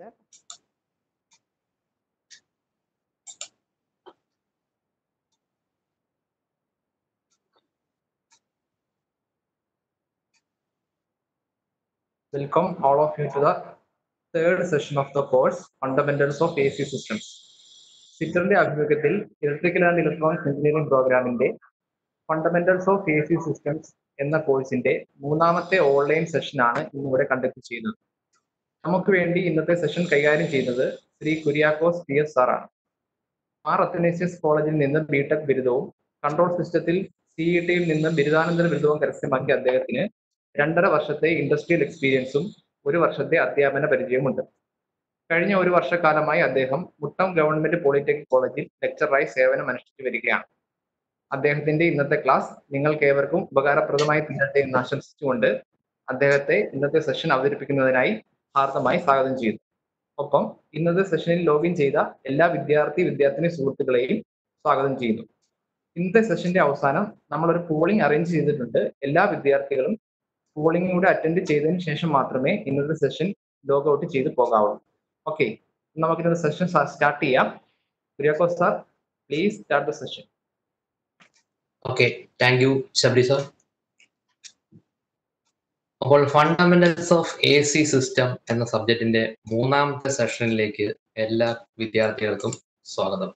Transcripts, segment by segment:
there? Welcome all of you to the third session of the course Fundamentals of AC Systems. സിറ്ററിന്റെ ആഭിമുഖ്യത്തിൽ electrical and electronics engineering പ്രോഗ്രാമിന്റെ fundamentals of A C systems എന്ന കോഴ്സിന്റെ മൂന്നാമത്തെ online സെഷനാണ് ഇന്നിവിടെ conduct ചെയ്യുന്നത് നമുക്ക് വേണ്ടി ഇന്നത്തെ സെഷൻ കൈകാര്യം ചെയ്യുന്നത് ശ്രീ കുര്യാക്കോസ് പി എസ് സാറാണ് ആർ അത്തനേഷ്യസ് കോളേജിൽ നിന്ന് ബിടെക് ബിരുദവും കൺട്രോൾ സിസ്റ്റത്തിൽ സിഇ ടിയിൽ നിന്ന് ബിരുദാനന്തര ബിരുദവും കരസ്ഥമാക്കിയ അദ്ദേഹത്തിന് രണ്ടര വർഷത്തെ ഇൻഡസ്ട്രിയൽ എക്സ്പീരിയൻസും ഒരു വർഷത്തെ അധ്യാപന പരിചയമുണ്ട് കഴിഞ്ഞ ഒരു വർഷക്കാലമായി അദ്ദേഹം മുട്ടം ഗവൺമെന്റ് പോളിടെക്നിക് കോളേജിൽ ലെക്ചറായി സേവനം അനുഷ്ഠിച്ചു വരികയാണ് അദ്ദേഹത്തിന്റെ ഇന്നത്തെ ക്ലാസ് നിങ്ങൾക്ക് ഏവർക്കും ഉപകാരപ്രദമായി തീരട്ടെ എന്ന് ആശംസിച്ചുകൊണ്ട് അദ്ദേഹത്തെ ഇന്നത്തെ സെഷൻ അവതരിപ്പിക്കുന്നതിനായി ഹാർദമായി സ്വാഗതം ചെയ്യുന്നു ഒപ്പം ഇന്നത്തെ സെഷനിൽ ലോഗിൻ ചെയ്ത എല്ലാ വിദ്യാർത്ഥി വിദ്യാർത്ഥിനി സുഹൃത്തുക്കളെയും സ്വാഗതം ചെയ്യുന്നു ഇന്നത്തെ സെഷന്റെ അവസാനം നമ്മളൊരു പോളിംഗ് അറേഞ്ച് ചെയ്തിട്ടുണ്ട് എല്ലാ വിദ്യാർത്ഥികളും പോളിംഗ് കൂടെ അറ്റൻഡ് ചെയ്തതിന് ശേഷം മാത്രമേ ഇന്നത്തെ സെഷൻ ലോഗ് ഔട്ട് ചെയ്ത് പോകാവുള്ളൂ ഓക്കെ നമുക്ക് ഇന്നത്തെ സെഷൻ സ്റ്റാർട്ട് ചെയ്യാം Kuriakose sir please start the session okay thank you Sabari sir അപ്പോൾ fundamentals of A C system എന്ന സബ്ജക്റ്റിന്റെ മൂന്നാമത്തെ സെഷനിലേക്ക് എല്ലാ വിദ്യാർത്ഥികൾക്കും സ്വാഗതം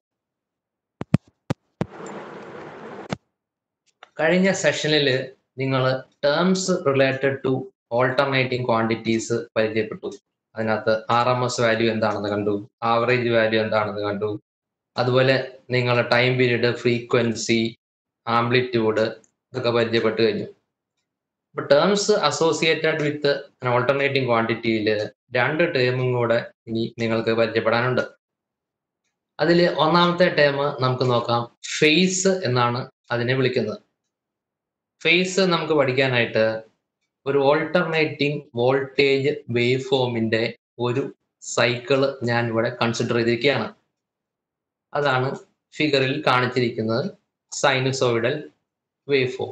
കഴിഞ്ഞ സെഷനിൽ നിങ്ങൾ terms related to alternating quantities പരിചയപ്പെട്ടു അതിനകത്ത് ആർ എം എസ് വാല്യൂ എന്താണെന്ന് കണ്ടു ആവറേജ് വാല്യൂ എന്താണെന്ന് കണ്ടു അതുപോലെ നിങ്ങൾ ടൈം പീരീഡ് ഫ്രീക്വൻസി ആംപ്ലിറ്റ്യൂഡ് ഇതൊക്കെ പരിചയപ്പെട്ട് കഴിഞ്ഞു ഇപ്പൊ ടേംസ് അസോസിയേറ്റഡ് വിത്ത് ഓൾട്ടർനേറ്റിംഗ് ക്വാണ്ടിറ്റിയിൽ രണ്ട് ടേമും കൂടെ ഇനി നിങ്ങൾക്ക് പരിചയപ്പെടാനുണ്ട് അതിൽ ഒന്നാമത്തെ ടേം നമുക്ക് നോക്കാം ഫേസ് എന്നാണ് അതിനെ വിളിക്കുന്നത് ഫേസ് നമുക്ക് പഠിക്കാനായിട്ട് ഒരു ഓൾട്ടർനേറ്റിംഗ് വോൾട്ടേജ് വേവ് ഫോമിന്റെ ഒരു സൈക്കിള് ഞാൻ ഇവിടെ കൺസിഡർ ചെയ്തിരിക്കുകയാണ് അതാണ് ഫിഗറിൽ കാണിച്ചിരിക്കുന്നത് സൈനുസോയിഡൽ വേവ് ഫോം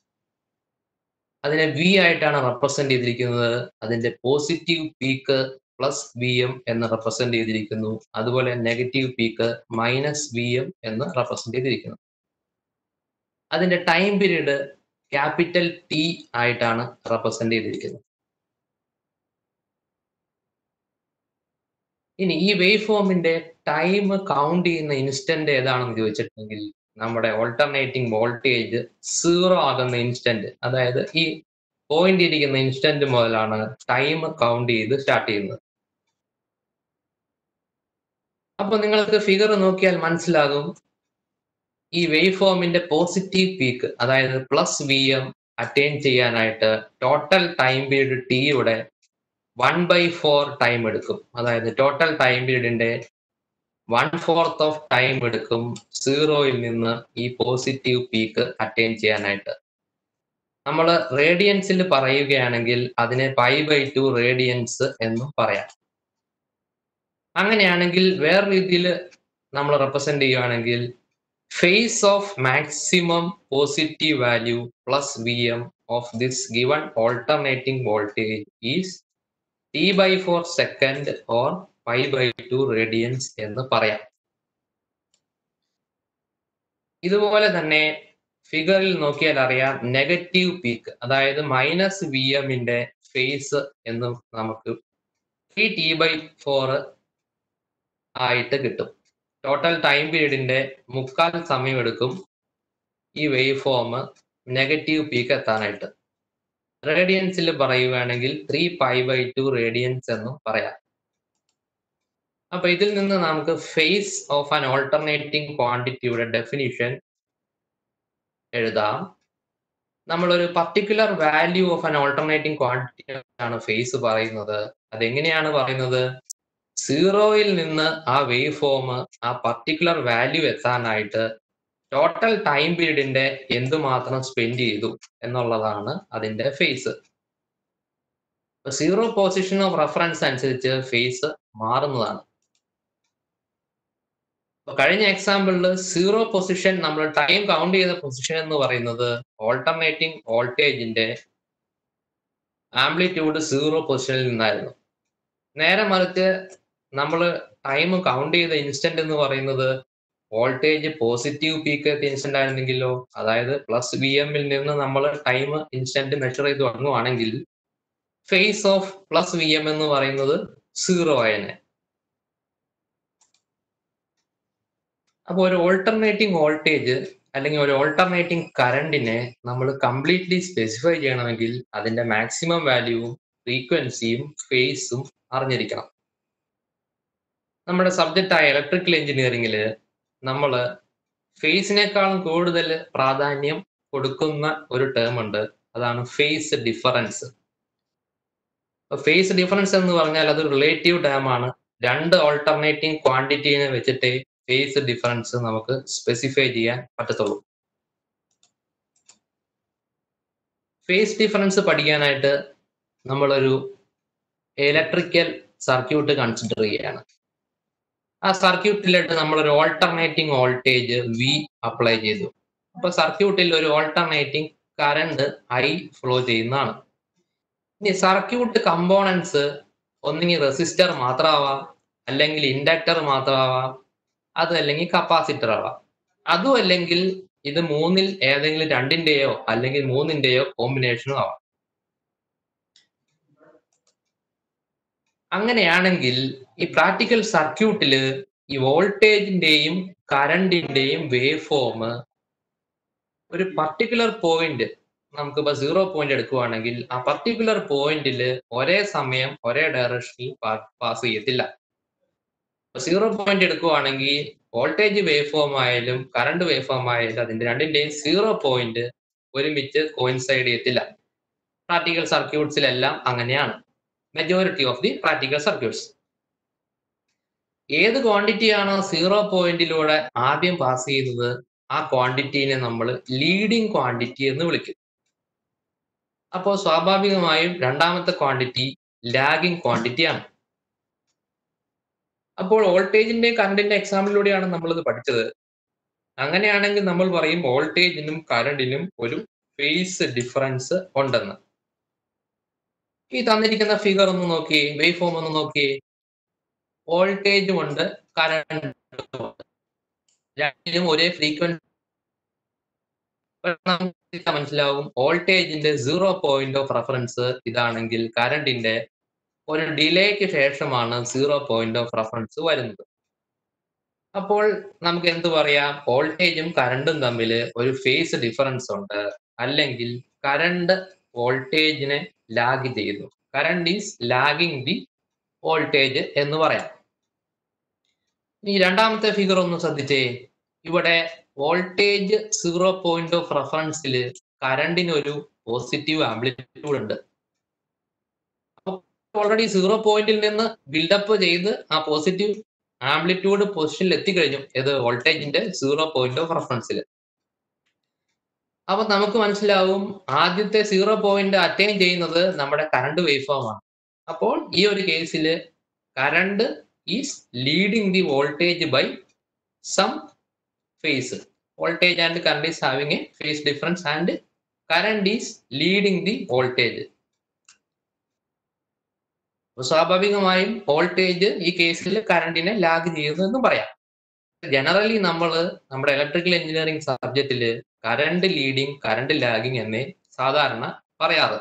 അതിനെ വി ആയിട്ടാണ് റെപ്രസെന്റ് ചെയ്തിരിക്കുന്നത് അതിന്റെ positive peak plus V M എന്ന് റെപ്രസെന്റ് ചെയ്തിരിക്കുന്നു അതുപോലെ negative peak minus V M എന്ന് റെപ്രസെന്റ് ചെയ്തിരിക്കുന്നു അതിന്റെ ടൈം പീരീഡ് ക്യാപിറ്റൽ ടി ആയിട്ടാണ് റെപ്രസെന്റ് ചെയ്തിരിക്കുന്നത് ഇനി ഈ വേവ് ഫോമിന്റെ ടൈം കൗണ്ട് ചെയ്യുന്ന ഇൻസ്റ്റന്റ് ഏതാണെന്ന് ചോദിച്ചിട്ടുണ്ടെങ്കിൽ നമ്മുടെ ഓൾട്ടർനേറ്റിംഗ് വോൾട്ടേജ് സീറോ ആകുന്ന ഇൻസ്റ്റന്റ് അതായത് ഈ പോയിന്റ് ഇരിക്കുന്ന ഇൻസ്റ്റന്റ് മുതലാണ് ടൈം കൗണ്ട് ചെയ്ത് സ്റ്റാർട്ട് ചെയ്യുന്നത് അപ്പൊ നിങ്ങൾക്ക് ഫിഗർ നോക്കിയാൽ മനസ്സിലാകും ഈ വേവ് ഫോമിന്റെ പോസിറ്റീവ് പീക്ക് അതായത് പ്ലസ് വി എം അറ്റൈൻ ചെയ്യാനായിട്ട് ടോട്ടൽ ടൈം പീരീഡ് ടിയുടെ വൺ ബൈ ഫോർ ടൈം എടുക്കും അതായത് ടോട്ടൽ ടൈം പീരീഡിന്റെ വൺ ഫോർത്ത് ഓഫ് ടൈം എടുക്കും സീറോയിൽ നിന്ന് ഈ പോസിറ്റീവ് പീക്ക് അറ്റൈൻ ചെയ്യാനായിട്ട് നമ്മൾ റേഡിയൻസിൽ പറയുകയാണെങ്കിൽ അതിനെ പൈ ബൈ ടു റേഡിയൻസ് എന്നും പറയാം അങ്ങനെയാണെങ്കിൽ വേറെ രീതിയിൽ നമ്മൾ റെപ്രസെന്റ് ചെയ്യുകയാണെങ്കിൽ phase of maximum positive value plus V M of this given alternating voltage is T by four second or pi by two radians എന്ന് പറയാം ഇതുപോലെ തന്നെ ഫിഗറിൽ നോക്കിയാൽ അറിയാം നെഗറ്റീവ് പീക്ക് അതായത് മൈനസ് വി എമ്മിന്റെ ഫേസ് എന്ന് നമുക്ക് ത്രീ ടി ബൈ ഫോർ ആയിട്ട് കിട്ടും ടോട്ടൽ ടൈം പീരീഡിന്റെ മുക്കാൽ സമയം എടുക്കും ഈ വേവ് ഫോം നെഗറ്റീവ് പീക്ക് എത്താനായിട്ട് റേഡിയൻസിൽ പറയുകയാണെങ്കിൽ three pi by two radians എന്നും പറയാം അപ്പൊ ഇതിൽ നിന്ന് നമുക്ക് ഫേസ് ഓഫ് ആൻ ഓൾട്ടർനേറ്റിംഗ് ക്വാണ്ടിറ്റിയുടെ ഡെഫിനിഷൻ എഴുതാം നമ്മളൊരു particular value of an alternating quantity ആണ് ഫേസ് പറയുന്നത് അതെങ്ങനെയാണ് പറയുന്നത് സീറോയിൽ നിന്ന് ആ വേവ് ഫോം ആ പർട്ടിക്കുലർ വാല്യൂ എത്താനായിട്ട് ടോട്ടൽ ടൈം പീരീഡിന്റെ എന്തുമാത്രം സ്പെൻഡ് ചെയ്തു എന്നുള്ളതാണ് അതിന്റെ phase zero position of reference അനുസരിച്ച് ഫേസ് മാറുന്നതാണ് കഴിഞ്ഞ എക്സാമ്പിളിൽ സീറോ പൊസിഷൻ നമ്മൾ ടൈം കൗണ്ട് ചെയ്ത പൊസിഷൻ എന്ന് പറയുന്നത് ഓൾട്ടർനേറ്റിംഗ് വോൾട്ടേജിന്റെ ആംപ്ലിറ്റ്യൂഡ് സീറോ പൊസിഷനിൽ നിന്നായിരുന്നു നേരെ മറിച്ച് നമ്മൾ ടൈം കൗണ്ട് ചെയ്ത ഇൻസ്റ്റന്റ് എന്ന് പറയുന്നത് വോൾട്ടേജ് പോസിറ്റീവ് പീക്ക് എത്തിയ ഇൻസ്റ്റന്റ് ആയിരുന്നെങ്കിലോ അതായത് പ്ലസ് വി എമ്മിൽ നിന്ന് നമ്മൾ ടൈം ഇൻസ്റ്റന്റ് മെഷർ ചെയ്ത് തുടങ്ങുവാണെങ്കിൽ phase of plus V M എന്ന് പറയുന്നത് സീറോ ആയനെ അപ്പോൾ ഒരു ഓൾട്ടർനേറ്റിംഗ് വോൾട്ടേജ് അല്ലെങ്കിൽ ഒരു ഓൾട്ടർനേറ്റിംഗ് കറണ്ടിനെ നമ്മൾ കംപ്ലീറ്റ്ലി സ്പെസിഫൈ ചെയ്യണമെങ്കിൽ അതിന്റെ മാക്സിമം വാല്യൂവും ഫ്രീക്വൻസിയും ഫേസും അറിഞ്ഞിരിക്കണം നമ്മുടെ സബ്ജക്റ്റ് ആയ ഇലക്ട്രിക്കൽ എഞ്ചിനീയറിംഗിൽ നമ്മൾ ഫേസിനേക്കാളും കൂടുതൽ പ്രാധാന്യം കൊടുക്കുന്ന ഒരു ടേം ഉണ്ട് അതാണ് ഫേസ് ഡിഫറൻസ് ഫേസ് ഡിഫറൻസ് എന്ന് പറഞ്ഞാൽ അത് റിലേറ്റീവ് ടേം ആണ് രണ്ട് ഓൾട്ടർനേറ്റിംഗ് ക്വാണ്ടിറ്റീനെ വെച്ചിട്ട് ഫേസ് ഡിഫറൻസ് നമുക്ക് സ്പെസിഫൈ ചെയ്യാൻ പറ്റത്തുള്ളൂ ഫേസ് ഡിഫറൻസ് പഠിക്കാനായിട്ട് നമ്മളൊരു ഇലക്ട്രിക്കൽ സർക്യൂട്ട് കൺസിഡർ ചെയ്യുകയാണ് ആ സർക്യൂട്ടിലായിട്ട് നമ്മളൊരു ഓൾട്ടർനേറ്റിംഗ് വോൾട്ടേജ് വി അപ്ലൈ ചെയ്തു അപ്പൊ സർക്യൂട്ടിൽ ഒരു ഓൾട്ടർനേറ്റിംഗ് കറണ്ട് ഐ ഫ്ലോ ചെയ്യുന്നതാണ് ഇനി സർക്യൂട്ട് കമ്പോണൻസ് ഒന്നുകിൽ റെസിസ്റ്റർ മാത്രമാവാം അല്ലെങ്കിൽ ഇൻഡക്ടർ മാത്രമാവാം അത് അല്ലെങ്കിൽ കപ്പാസിറ്റർ ആവാം അതും അല്ലെങ്കിൽ ഇത് മൂന്നിൽ ഏതെങ്കിലും രണ്ടിന്റെയോ അല്ലെങ്കിൽ മൂന്നിന്റെയോ കോമ്പിനേഷനും ആവാം അങ്ങനെയാണെങ്കിൽ ഈ പ്രാക്ടിക്കൽ സർക്യൂട്ടിൽ ഈ വോൾട്ടേജിന്റെയും കറണ്ടിന്റെയും വേവ് ഫോം ഒരു പർട്ടിക്കുലർ പോയിന്റ് നമുക്കിപ്പോ സീറോ പോയിന്റ് എടുക്കുവാണെങ്കിൽ ആ പർട്ടിക്കുലർ പോയിന്റിൽ ഒരേ സമയം ഒരേ ഡയറക്ഷനിൽ പാസ് ചെയ്യത്തില്ല സീറോ പോയിന്റ് എടുക്കുവാണെങ്കിൽ വോൾട്ടേജ് വേവ് ഫോം ആയാലും കറണ്ട് വേവ് ഫോം ആയാലും അതിന്റെ രണ്ടിന്റെയും സീറോ പോയിന്റ് ഒരുമിച്ച് കോയിൻസൈഡ് ചെയ്യത്തില്ല പ്രാക്ടിക്കൽ സർക്യൂട്ട്സിലെല്ലാം അങ്ങനെയാണ് majority of the practical circuits ഏത് ക്വാണ്ടിറ്റി ആണോ സീറോ പോയിന്റിലൂടെ ആദ്യം പാസ് ചെയ്യുന്നത് ആ ക്വാണ്ടിറ്റീനെ നമ്മൾ ലീഡിങ് ക്വാണ്ടിറ്റി എന്ന് വിളിക്കും അപ്പോൾ സ്വാഭാവികമായും രണ്ടാമത്തെ ക്വാണ്ടിറ്റി ലാഗിങ് ക്വാണ്ടിറ്റി ആണ് അപ്പോൾ വോൾട്ടേജിന്റെ കറണ്ടിന്റെ എക്സാമ്പിളിലൂടെയാണ് നമ്മളിത് പഠിച്ചത് അങ്ങനെയാണെങ്കിൽ നമ്മൾ പറയും വോൾട്ടേജിനും കറണ്ടിനും ഒരു ഫേസ് ഡിഫറൻസ് ഉണ്ടെന്ന് ഈ തന്നിരിക്കുന്ന ഫിഗർ ഒന്ന് നോക്കി വേവ് ഫോം ഒന്ന് നോക്കി വോൾട്ടേജും ഉണ്ട് കറണ്ട് രണ്ടിനും ഒരേ ഫ്രീക്വൻസി മനസ്സിലാവും വോൾട്ടേജിന്റെ സീറോ പോയിന്റ് ഓഫ് റെഫറൻസ് ഇതാണെങ്കിൽ കറണ്ടിന്റെ ഒരു ഡിലേക്ക് ശേഷമാണ് സീറോ പോയിന്റ് ഓഫ് റെഫറൻസ് വരുന്നത് അപ്പോൾ നമുക്ക് എന്ത് പറയാം വോൾട്ടേജും കറണ്ടും തമ്മിൽ ഒരു ഫേസ് ഡിഫറൻസ് ഉണ്ട് അല്ലെങ്കിൽ കറണ്ട് വോൾട്ടേജിനെ ലാഗ് ചെയ്യുന്നു current is lagging the voltage എന്ന് പറയാം ഇനി രണ്ടാമത്തെ ഫിഗർ ഒന്ന് ശ്രദ്ധിച്ചേ ഇവിടെ വോൾട്ടേജ് സീറോ പോയിന്റ് ഓഫ് റെഫറൻസിൽ കറണ്ടിന് ഒരു പോസിറ്റീവ് ആംപ്ലിറ്റ്യൂഡ് ഉണ്ട് ഓൾറെഡി സീറോ പോയിന്റിൽ നിന്ന് ബിൽഡപ്പ് ചെയ്ത് ആ പോസിറ്റീവ് ആംപ്ലിറ്റ്യൂഡ് പൊസിഷനിൽ എത്തിക്കഴിഞ്ഞു ഏത് വോൾട്ടേജിന്റെ സീറോ പോയിന്റ് ഓഫ് റെഫറൻസിൽ അപ്പൊ നമുക്ക് മനസ്സിലാവും ആദ്യത്തെ സീറോ പോയിന്റ് അറ്റൈൻ ചെയ്യുന്നത് നമ്മുടെ കറണ്ട് വേവ് ഫോം ആണ് അപ്പോൾ ഈ ഒരു കേസിൽ current is leading the voltage by some phase voltage and current is having a phase difference and current is leading the voltage സ്വാഭാവികമായും വോൾട്ടേജ് ഈ കേസിൽ കറണ്ടിനെ ലാഗ് ചെയ്യുന്നു എന്ന് പറയാം ജനറലി നമ്മൾ നമ്മുടെ ഇലക്ട്രിക്കൽ എഞ്ചിനീയറിംഗ് സബ്ജക്റ്റിൽ കറണ്ട് ലീഡിങ് കറണ്ട് ലാഗിങ് എന്നേ സാധാരണ പറയാറ്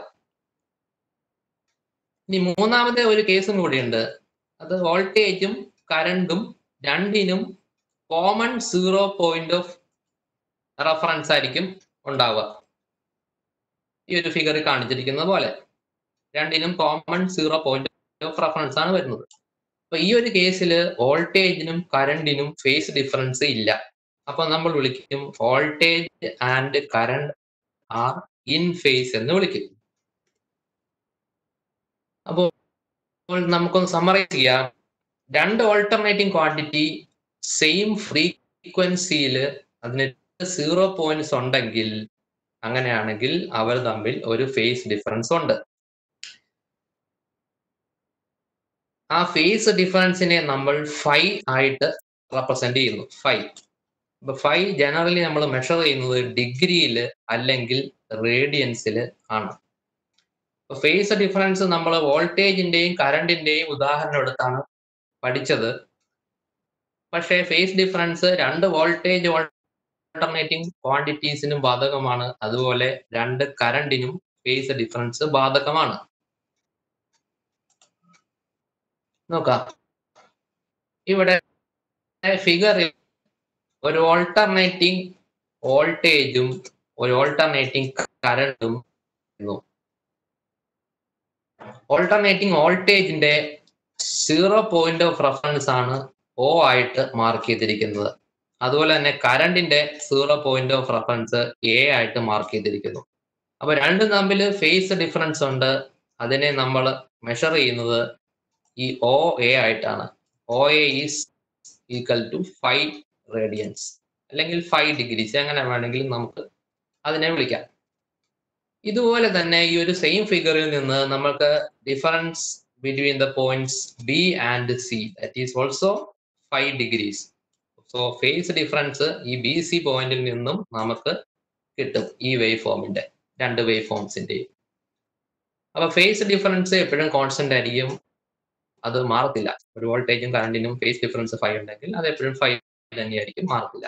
ഇനി മൂന്നാമത്തെ ഒരു കേസും കൂടിയുണ്ട് അത് വോൾട്ടേജും കറണ്ടും രണ്ടിനും common zero point of reference ആയിരിക്കും ഉണ്ടാവുക ഈ ഒരു ഫിഗറിൽ കാണിച്ചിരിക്കുന്ന പോലെ രണ്ടിനും common zero point of reference ആണ് വരുന്നത് അപ്പൊ ഈ ഒരു കേസിൽ വോൾട്ടേജിനും കറണ്ടിനും ഫേസ് ഡിഫറൻസ് ഇല്ല അപ്പൊ നമ്മൾ വിളിക്കും voltage and current are in phase എന്ന് വിളിക്കും അപ്പോൾ നമുക്കൊന്ന് സമ്മറൈസ് ചെയ്യാം രണ്ട് ഓൾട്ടർനേറ്റിംഗ് ക്വാണ്ടിറ്റി സെയിം ഫ്രീക്വൻസിയിൽ അതിന് സീറോ പോയിന്റ്സ് ഉണ്ടെങ്കിൽ അങ്ങനെയാണെങ്കിൽ അവർ തമ്മിൽ ഒരു ഫേസ് ഡിഫറൻസ് ഉണ്ട് ആ ഫേസ് ഡിഫറൻസിനെ നമ്മൾ ഫൈ ആയിട്ട് റെപ്രസെന്റ് ചെയ്യുന്നു ഫൈ ഇപ്പൊ ഫൈ ജനറലി നമ്മൾ മെഷർ ചെയ്യുന്നത് ഡിഗ്രിയിൽ അല്ലെങ്കിൽ റേഡിയൻസിൽ ആണ് ഫേസ് ഡിഫറൻസ് നമ്മൾ വോൾട്ടേജിന്റെയും കറണ്ടിന്റെയും ഉദാഹരണം എടുത്താണ് പഠിച്ചത് പക്ഷേ ഫേസ് ഡിഫറൻസ് രണ്ട് വോൾട്ടേജ് ഓൾട്ടർനേറ്റിംഗ് ക്വാണ്ടിറ്റീസിനും ബാധകമാണ് അതുപോലെ രണ്ട് കറണ്ടിനും ഫേസ് ഡിഫറൻസ് ബാധകമാണ് നോക്കാം ഇവിടെ ഫിഗറിൽ ഒരു ഓൾട്ടർനേറ്റിംഗ് വോൾട്ടേജും ഒരു ഓൾട്ടർനേറ്റിംഗ് കറണ്ടും ഓൾട്ടർനേറ്റിംഗ് വോൾട്ടേജിന്റെ സീറോ പോയിന്റ് ഓഫ് റെഫറൻസ് ആണ് ഒ ആയിട്ട് മാർക്ക് ചെയ്തിരിക്കുന്നത് അതുപോലെ തന്നെ കറണ്ടിന്റെ zero point of reference A ആയിട്ട് മാർക്ക് ചെയ്തിരിക്കുന്നു അപ്പൊ രണ്ടും തമ്മിൽ ഫേസ് ഡിഫറൻസ് ഉണ്ട് അതിനെ നമ്മൾ മെഷർ ചെയ്യുന്നത് ഈ ഒ എ ആയിട്ടാണ് O A is equal to five radians അല്ലെങ്കിൽ ഫൈവ് ഡിഗ്രീസ് എങ്ങനെ വേണമെങ്കിലും നമുക്ക് അതിനെ വിളിക്കാം ഇതുപോലെ തന്നെ ഈ ഒരു സെയിം ഫിഗറിൽ നിന്ന് നമുക്ക് difference between the points B and C that is also five degrees so phase difference ഈ ബി സി പോയിന്റിൽ നിന്നും നമുക്ക് കിട്ടും ഈ വേവ് ഫോമിന്റെ രണ്ട് വേവ് ഫോംസിന്റെയും അപ്പൊ ഫേസ് ഡിഫറൻസ് എപ്പോഴും കോൺസ്റ്റന്റ് ആയിരിക്കും അത് മാറത്തില്ല ഒരു വോൾട്ടേജും കറണ്ടിനും ഫേസ് ഡിഫറൻസ് ഫൈവ് ഉണ്ടെങ്കിൽ അത് എപ്പോഴും ഫൈവ് തന്നെയായിരിക്കും മാറത്തില്ല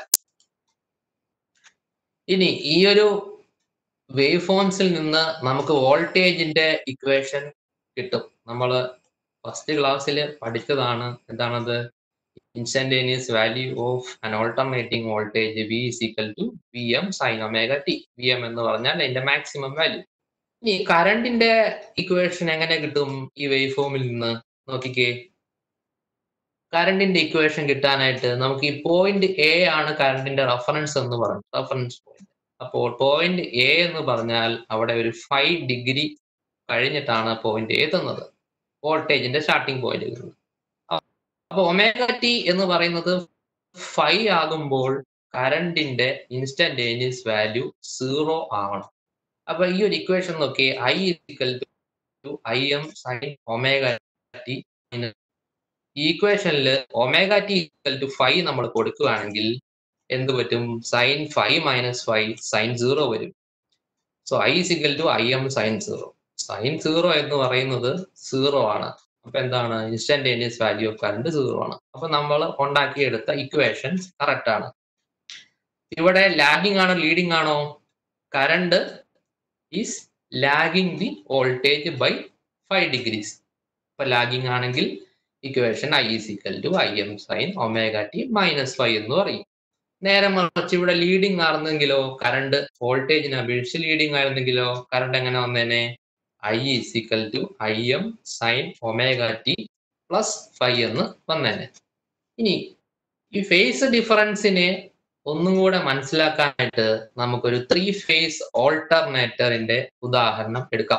ഇനി ഈ ഒരു വേവ് ഫോംസിൽ നിന്ന് നമുക്ക് വോൾട്ടേജിന്റെ ഇക്വേഷൻ കിട്ടും നമ്മൾ ഫസ്റ്റ് ക്ലാസ്സിൽ പഠിച്ചതാണ് എന്താണത് instantaneous value of an alternating voltage V is equal to V M sine omega T V M എന്ന് പറഞ്ഞാൽ അതിന്റെ മാക്സിമം വാല്യൂ ഇനി കറണ്ടിന്റെ ഇക്വേഷൻ എങ്ങനെ കിട്ടും ഈ വേവ് ഫോമിൽ നിന്ന് നോക്കിക്കേ കറണ്ടിന്റെ ഇക്വേഷൻ കിട്ടാനായിട്ട് നമുക്ക് ഈ പോയിന്റ് എ ആണ് കറണ്ടിന്റെ റെഫറൻസ് എന്ന് പറഞ്ഞു റെഫറൻസ് പോയിന്റ് അപ്പോൾ പോയിന്റ് എ എന്ന് പറഞ്ഞാൽ അവിടെ ഒരു ഫൈവ് ഡിഗ്രി കഴിഞ്ഞിട്ടാണ് പോയിന്റ് എത്തുന്നത് വോൾട്ടേജിന്റെ സ്റ്റാർട്ടിംഗ് പോയിന്റ് വരുന്നത് അപ്പൊ ഒമേഗ ടി എന്ന് പറയുന്നത് ഫൈവ് ആകുമ്പോൾ കറണ്ടിന്റെ ഇൻസ്റ്റന്റേനിയസ് വാല്യൂ സീറോ ആവണം അപ്പൊ ഈ ഒരു ഇക്വേഷൻ നോക്കി I equal to I M sine omega T ഈ ഇക്വേഷനിൽ omega T equal to five നമ്മൾ കൊടുക്കുകയാണെങ്കിൽ എന്ത് പറ്റും sine five minus five sine zero വരും so I equal to I M sine zero sine zero എന്ന് പറയുന്നത് സീറോ ആണ് അപ്പൊ എന്താണ് instantaneous value of current zero ആണ് അപ്പൊ നമ്മൾ ഉണ്ടാക്കിയെടുത്ത ഇക്വേഷൻസ് കറക്റ്റ് ആണ് ഇവിടെ ലാഗിങ് ആണോ ലീഡിംഗ് ആണോ current is lagging the voltage by five degrees ഇപ്പൊ ലാഗിങ് ആണെങ്കിൽ equation I is equal to I M sine omega T minus five എന്ന് പറയും നേരെ മറിച്ച് ഇവിടെ ലീഡിംഗ് ആയിരുന്നെങ്കിലോ കറണ്ട് വോൾട്ടേജിനെ അപേക്ഷിച്ച് ലീഡിംഗ് ആയിരുന്നെങ്കിലോ കറണ്ട് എങ്ങനെ വന്നേനെ I is equal to I M sine omega T plus five എന്ന് വന്നേനെ ഇനി ഈ ഫേസ് ഡിഫറൻസിനെ ഒന്നും കൂടെ മനസ്സിലാക്കാനായിട്ട് നമുക്കൊരു ത്രീ ഫേസ് ഓൾട്ടർനേറ്ററിന്റെ ഉദാഹരണം എടുക്കാം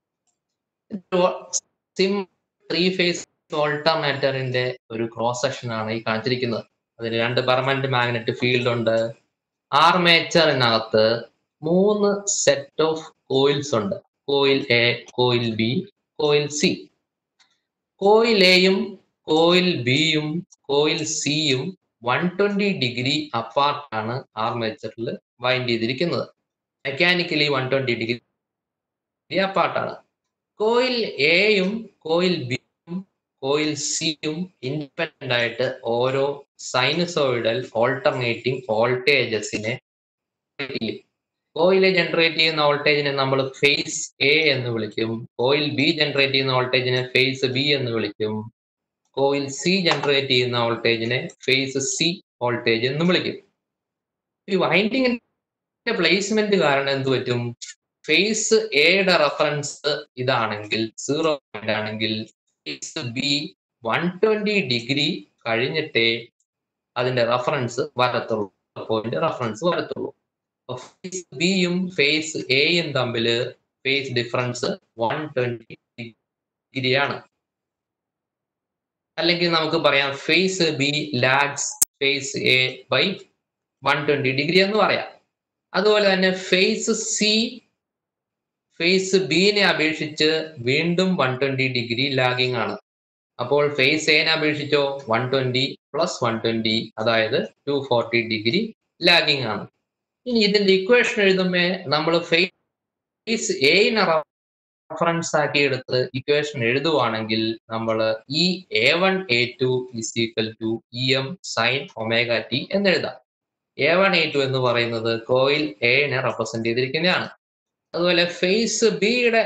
സിം ത്രീ ഫേസ് ഓൾട്ടർനേറ്ററിന്റെ ഒരു ക്രോസ് സെക്ഷൻ ആണ് ഈ കാണിച്ചിരിക്കുന്നത് അതിന് രണ്ട് പെർമനന്റ് മാഗ്നറ്റ് ഫീൽഡ് ഉണ്ട് ആർമേച്ചറിനകത്ത് മൂന്ന് സെറ്റ് ഓഫ് കോയിൽസ് ഉണ്ട് coil A coil B coil C coil എയും കോയിൽ ബിയും കോയിൽ സിയും വൺ ട്വന്റി ഡിഗ്രി അപ്പാർട്ടാണ് ആർമേച്ചറിൽ വൈൻഡ് ചെയ്തിരിക്കുന്നത് മെക്കാനിക്കലി വൺ ട്വന്റി ഡിഗ്രി അപ്പാർട്ടാണ് കോയിൽ എയും കോയിൽ ബിയും കോയിൽ സിയും ഇൻഡിപെൻഡന്റ് ആയിട്ട് ഓരോ സൈനസോയിഡൽ ഓൾട്ടർനേറ്റിംഗ് വോൾട്ടേജസിനെ കോയിലെ ജനറേറ്റ് ചെയ്യുന്ന വോൾട്ടേജിനെ നമ്മൾ ഫേസ് എ എന്ന് വിളിക്കും കോയിൽ ബി ജനറേറ്റ് ചെയ്യുന്ന വോൾട്ടേജിനെ ഫേസ് ബി എന്ന് വിളിക്കും കോയിൽ സി ജനറേറ്റ് ചെയ്യുന്ന വോൾട്ടേജിനെ ഫേസ് സി വോൾട്ടേജ് എന്ന് വിളിക്കും ഈ വൈൻഡിങ്ങിന്റെ പ്ലേസ്മെന്റ് കാരണം എന്ത് പറ്റും ഫേസ് എയുടെ റെഫറൻസ് ഇതാണെങ്കിൽ സീറോ ആണെങ്കിൽ phase B one twenty degree കഴിഞ്ഞിട്ടേ അതിന്റെ റെഫറൻസ് വരത്തുള്ളൂ പോയിന്റ് റെഫറൻസ് വരത്തുള്ളൂ ഫേസ് ബിയും ഫേസ് എയും തമ്മിൽ ഫേസ് ഡിഫറൻസ് വൺ ട്വന്റി ഡിഗ്രിയാണ് അല്ലെങ്കിൽ നമുക്ക് പറയാം phase B lags phase A by one twenty degree എന്ന് പറയാം അതുപോലെ തന്നെ ഫേസ് സി ഫേസ് ബിനെ അപേക്ഷിച്ച് വീണ്ടും വൺ ട്വന്റി ഡിഗ്രി ലാഗിങ് ആണ് അപ്പോൾ ഫേസ് എനെ അപേക്ഷിച്ചോ one twenty plus one twenty അതായത് ടു ഫോർട്ടി ഡിഗ്രി ലാഗിങ് ആണ് ഇനി ഇതിന്റെ ഇക്വേഷൻ എഴുതുമ്പോ നമ്മൾ ഫേസ് എനെ റഫറൻസ് ആക്കി എടുത്ത് ഇക്വേഷൻ എഴുതുവാണെങ്കിൽ നമ്മൾ ഈ A one A two is equal to E M sine omega T എന്ന് എഴുതാം എ വൺ എ ടു എന്ന് പറയുന്നത് കോയിൽ എനെ റെപ്രസെന്റ് ചെയ്തിരിക്കുന്നതാണ് അതുപോലെ ഫേസ് ബിയുടെ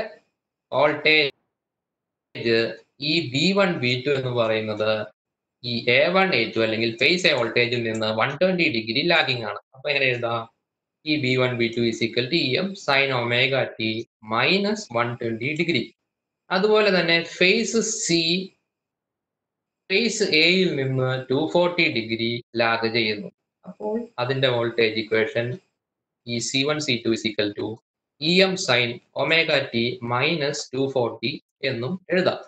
വോൾട്ടേജ് ഈ ബി വൺ ബി ടു എന്ന് പറയുന്നത് ഈ എ വൺ എ ടു അല്ലെങ്കിൽ ഫേസ് എ വോൾട്ടേജിൽ നിന്ന് വൺ ട്വന്റി ഡിഗ്രി ലാഗിങ് ആണ് അപ്പൊ എങ്ങനെ എഴുതാം ഈ B one B two is equal to E M sine omega T minus one twenty degree അതുപോലെ തന്നെ ഫേസ് സി ഫേസ് എയിൽ നിന്ന് ടു ഫോർട്ടി ഡിഗ്രി ലാഗ് ചെയ്യുന്നു അപ്പോൾ അതിന്റെ വോൾട്ടേജ് ഇക്വേഷൻ ഈ C one C two is equal to E M sine omega T minus two forty എന്നും എഴുതാം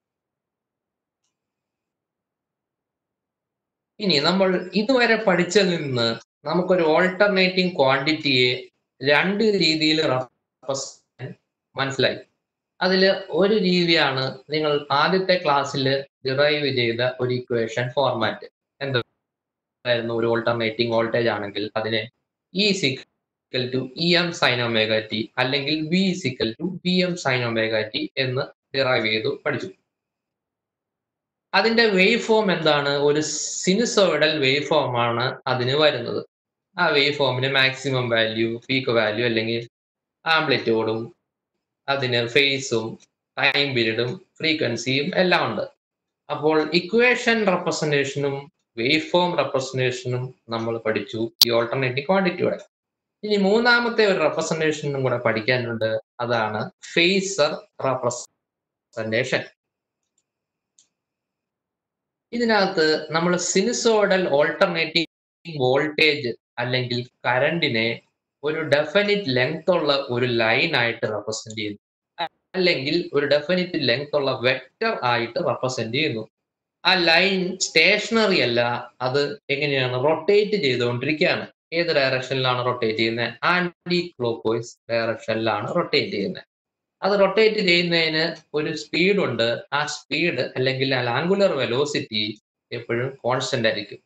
ഇനി നമ്മൾ ഇതുവരെ പഠിച്ചതിൽ നിന്ന് നമുക്കൊരു ഓൾട്ടർനേറ്റിംഗ് ക്വാണ്ടിറ്റിയെ രണ്ട് രീതിയിൽ മനസ്സിലായി അതിൽ ഒരു രീതിയാണ് നിങ്ങൾ ആദ്യത്തെ ക്ലാസ്സിൽ ഡിറൈവ് ചെയ്ത ഒരു ഇക്വേഷൻ ഫോർമാറ്റ് എന്തായിരുന്നു ഒരു ഓൾട്ടർനേറ്റിംഗ് വോൾട്ടേജ് ആണെങ്കിൽ അതിനെ E equal to E M sine omega T അല്ലെങ്കിൽ B equal to B M sine omega T എന്ന് ഡിറൈവ് ചെയ്തു പഠിച്ചു അതിന്റെ വേവ് ഫോം എന്താണ് ഒരു സിനുസോയിഡൽ വേവ് ഫോം ആണ് അതിന് വരുന്നത് ആ വേവ് ഫോമിന് മാക്സിമം വാല്യൂ പീക്ക് വാല്യൂ അല്ലെങ്കിൽ ആംപ്ലിറ്റ്യൂഡും അതിന് ഫേസും ടൈം പീരീഡും ഫ്രീക്വൻസിയും എല്ലാം ഉണ്ട് അപ്പോൾ ഇക്വേഷൻ റെപ്രസെന്റേഷനും വേവ് ഫോം റെപ്രസെന്റേഷനും നമ്മൾ പഠിച്ചു ഈ ഓൾട്ടർനേറ്റീവ് ക്വാണ്ടിറ്റിയുടെ ഇനി മൂന്നാമത്തെ ഒരു റെപ്രസെന്റേഷനും കൂടെ പഠിക്കാനുണ്ട് അതാണ് ഫേസർ റെപ്രസെന്റേഷൻ ഇതിനകത്ത് നമ്മൾ സിനുസോഡൽ ഓൾട്ടർനേറ്റീവ് വോൾട്ടേജ് അല്ലെങ്കിൽ കറണ്ടിനെ ഒരു ഡെഫിനിറ്റ് ലെങ്ത് ഉള്ള ഒരു ലൈൻ ആയിട്ട് റെപ്രസെന്റ് ചെയ്യുന്നു അല്ലെങ്കിൽ ഒരു ഡെഫിനിറ്റ് ലെങ്ത് ഉള്ള വെക്റ്റർ ആയിട്ട് റെപ്രസെന്റ് ചെയ്യുന്നു ആ ലൈൻ സ്റ്റേഷനറി അല്ല അത് എങ്ങനെയാണ് റൊട്ടേറ്റ് ചെയ്തുകൊണ്ടിരിക്കുകയാണ് ഏത് ഡയറക്ഷനിലാണ് റൊട്ടേറ്റ് ചെയ്യുന്നത് ആന്റി ക്ലോക്ക് വൈസ് ഡയറക്ഷനിലാണ് റൊട്ടേറ്റ് ചെയ്യുന്നത് അത് റൊട്ടേറ്റ് ചെയ്യുന്നതിന് ഒരു സ്പീഡ് ഉണ്ട് ആ സ്പീഡ് അല്ലെങ്കിൽ ആ ആംഗുലർ വെലോസിറ്റി എപ്പോഴും കോൺസ്റ്റന്റ് ആയിരിക്കും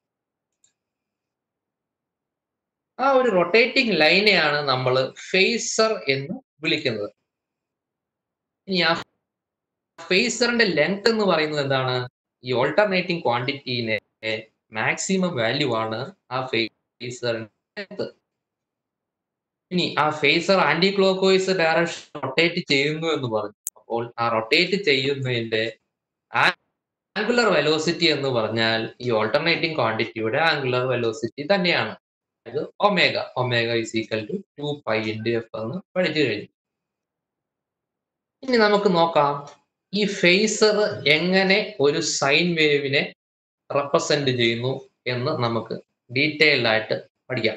ആ ഒരു റൊട്ടേറ്റിംഗ് ലൈനെയാണ് നമ്മൾ ഫേസർ എന്ന് വിളിക്കുന്നത് ഇനി ആ ഫേസറിന്റെ ലെങ്ത് എന്ന് പറയുന്നത് എന്താണ് ഈ ഓൾട്ടർനേറ്റിംഗ് ക്വാണ്ടിറ്റീനെ മാക്സിമം വാല്യൂ ആണ് ആ ഫേസറിന്റെ ഇനി ആ phasor anticlockwise direction rotate ചെയ്യുന്നു എന്ന് പറഞ്ഞു അപ്പോൾ ആ റൊട്ടേറ്റ് ചെയ്യുന്നതിന്റെ ആംഗുലർ വെലോസിറ്റി എന്ന് പറഞ്ഞാൽ ഈ ഓൾട്ടർനേറ്റിംഗ് ക്വാണ്ടിറ്റിയുടെ ആംഗുലർ വെലോസിറ്റി തന്നെയാണ് അതായത് omega omega is equal to two pi into F എന്ന് പഠിച്ചു കഴിഞ്ഞു ഇനി നമുക്ക് നോക്കാം ഈ ഫേസർ എങ്ങനെ ഒരു സൈൻ വേവിനെ റെപ്രസെന്റ് ചെയ്യുന്നു എന്ന് നമുക്ക് ഡീറ്റെയിൽഡ് ആയിട്ട് പഠിക്കാം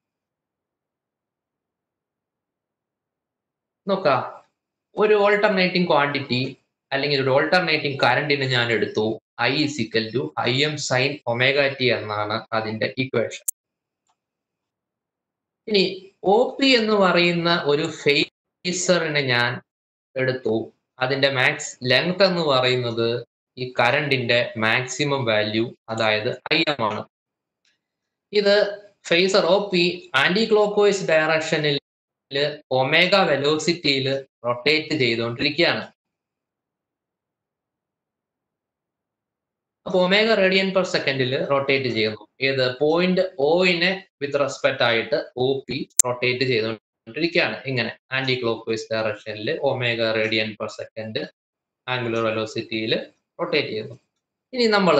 നോക്കാം ഒരു ഓൾട്ടർനേറ്റിംഗ് ക്വാണ്ടിറ്റി അല്ലെങ്കിൽ ഒരു ഓൾട്ടർനേറ്റിംഗ് കറണ്ടിന് ഞാൻ എടുത്തു I is equal to I M sine omega T എന്നാണ് അതിന്റെ ഇക്വേഷൻ ഇനി ഒ പി എന്ന് പറയുന്ന ഒരു ഫേസറിനെ ഞാൻ എടുത്തു അതിന്റെ മാക്സ് ലെങ്ത് എന്ന് പറയുന്നത് ഈ കറണ്ടിന്റെ മാക്സിമം വാല്യൂ അതായത് ഐ എം ആണ് ഇത് phasor O P anticlockwise ഡയറക്ഷനിൽ ഒമേഗ വെലോസിറ്റിയിൽ റൊട്ടേറ്റ് ചെയ്തുകൊണ്ടിരിക്കുകയാണ് അപ്പൊ ഒമേഗ റേഡിയൻ പെർ സെക്കൻഡിൽ റൊട്ടേറ്റ് ചെയ്യുന്നു ഏത് പോയിന്റ് ഒയിനെ വിത്ത് റെസ്പെക്ട് ആയിട്ട് ഒ പി റൊട്ടേറ്റ് ചെയ്തുകൊണ്ടിരിക്കുകയാണ് ഇങ്ങനെ ആന്റി ക്ലോക്ക് വൈസ് ഡയറക്ഷനിൽ omega radian per second angular വെലോസിറ്റിയിൽ റൊട്ടേറ്റ് ചെയ്യുന്നു ഇനി നമ്മൾ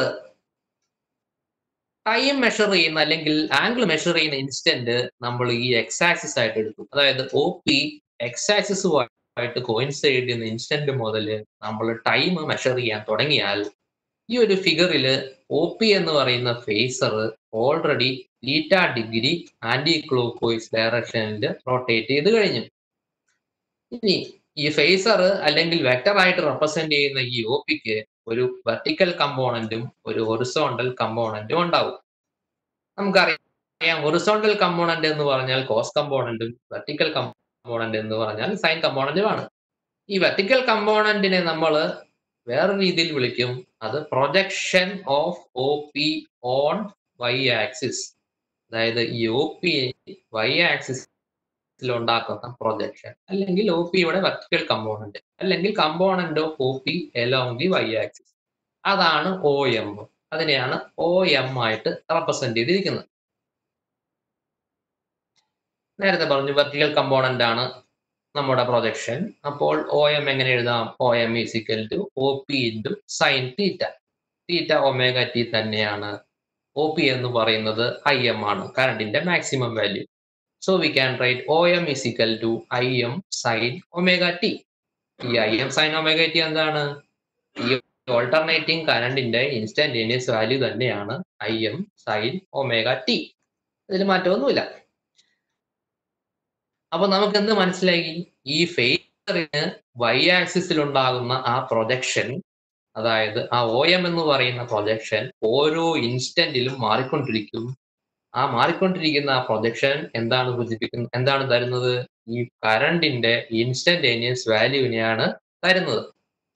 ടൈം മെഷർ ചെയ്യുന്ന അല്ലെങ്കിൽ ആംഗിൾ മെഷർ ചെയ്യുന്ന ഇൻസ്റ്റന്റ് നമ്മൾ ഈ എക്സ് ആക്സിസ് ആയിട്ട് എടുത്തു അതായത് ഒ പി എക്സ് ആക്സിസുമായിട്ട് കോയിൻസൈഡ് ചെയ്യുന്ന ഇൻസ്റ്റന്റ് മുതൽ നമ്മൾ ടൈം മെഷർ ചെയ്യാൻ തുടങ്ങിയാൽ ഈ ഒരു ഫിഗറിൽ ഒ പി എന്ന് പറയുന്ന ഫേസർ ഓൾറെഡി ലീറ്റ ഡിഗ്രി ആന്റി ക്ലോക്ക് വൈസ് ഡയറക്ഷനിൽ റൊട്ടേറ്റ് ചെയ്ത് കഴിഞ്ഞു ഇനി ഈ ഫേസർ അല്ലെങ്കിൽ വെക്ടർ ആയിട്ട് റെപ്രസെന്റ് ചെയ്യുന്ന ഈ ഒ പിക്ക് ഒരു വെർട്ടിക്കൽ കമ്പോണന്റും ഒരു ഹൊറിസോണ്ടൽ കമ്പോണന്റും ഉണ്ടാവും നമുക്കറിയാം ഹൊറിസോണ്ടൽ കമ്പോണന്റ് എന്ന് പറഞ്ഞാൽ കോസ് കമ്പോണന്റും വെർട്ടിക്കൽ കമ്പോണന്റ് എന്ന് പറഞ്ഞാൽ സൈൻ കമ്പോണന്റുമാണ് ഈ വെർട്ടിക്കൽ കമ്പോണന്റിനെ നമ്മൾ വേറെ രീതിയിൽ വിളിക്കും അത് projection of O P on Y axis അതായത് ഈ ഒ പി വൈ ആക്സിസ് ഉണ്ടാക്കുന്ന പ്രൊജക്ഷൻ അല്ലെങ്കിൽ ഒ പിയുടെ വെർട്ടിക്കൽ കമ്പോണന്റ് അല്ലെങ്കിൽ component of O P along the Y axis അതാണ് ഒ എം അതിനെയാണ് ഒ എം ആയിട്ട് റെപ്രസെന്റ് ചെയ്തിരിക്കുന്നത് നേരത്തെ പറഞ്ഞു വെർട്ടിക്കൽ കമ്പോണന്റ് ആണ് നമ്മുടെ പ്രൊജക്ഷൻ അപ്പോൾ ഒ എം എങ്ങനെ എഴുതാം O M is equal to O P into sine theta theta omega T തന്നെയാണ് ഒ പി എന്ന് പറയുന്നത് ഐ എം ആണ് കറണ്ടിന്റെ maximum value so we can write O M is equal to I M sine omega T ഈ I M sine omega T എന്താണ് ഈ alternating കറണ്ടിന്റെ instantaneous value തന്നെയാണ് I M sine omega T ഇതിൽ മാറ്റമൊന്നുമില്ല അപ്പൊ നമുക്ക് എന്ത് മനസ്സിലായി ഈ ഫേസറിന് വൈ ആക്സിസിൽ ഉണ്ടാകുന്ന ആ പ്രൊജക്ഷൻ അതായത് ആ ഒ എം എന്ന് പറയുന്ന പ്രൊജക്ഷൻ ഓരോ ഇൻസ്റ്റന്റിലും മാറിക്കൊണ്ടിരിക്കും ആ മാറിക്കൊണ്ടിരിക്കുന്ന ആ പ്രൊജക്ഷൻ എന്താണ് സൂചിപ്പിക്കുന്നത് എന്താണ് തരുന്നത് ഈ കറണ്ടിന്റെ ഇൻസ്റ്റന്റേനിയസ് വാല്യൂവിനെയാണ് തരുന്നത്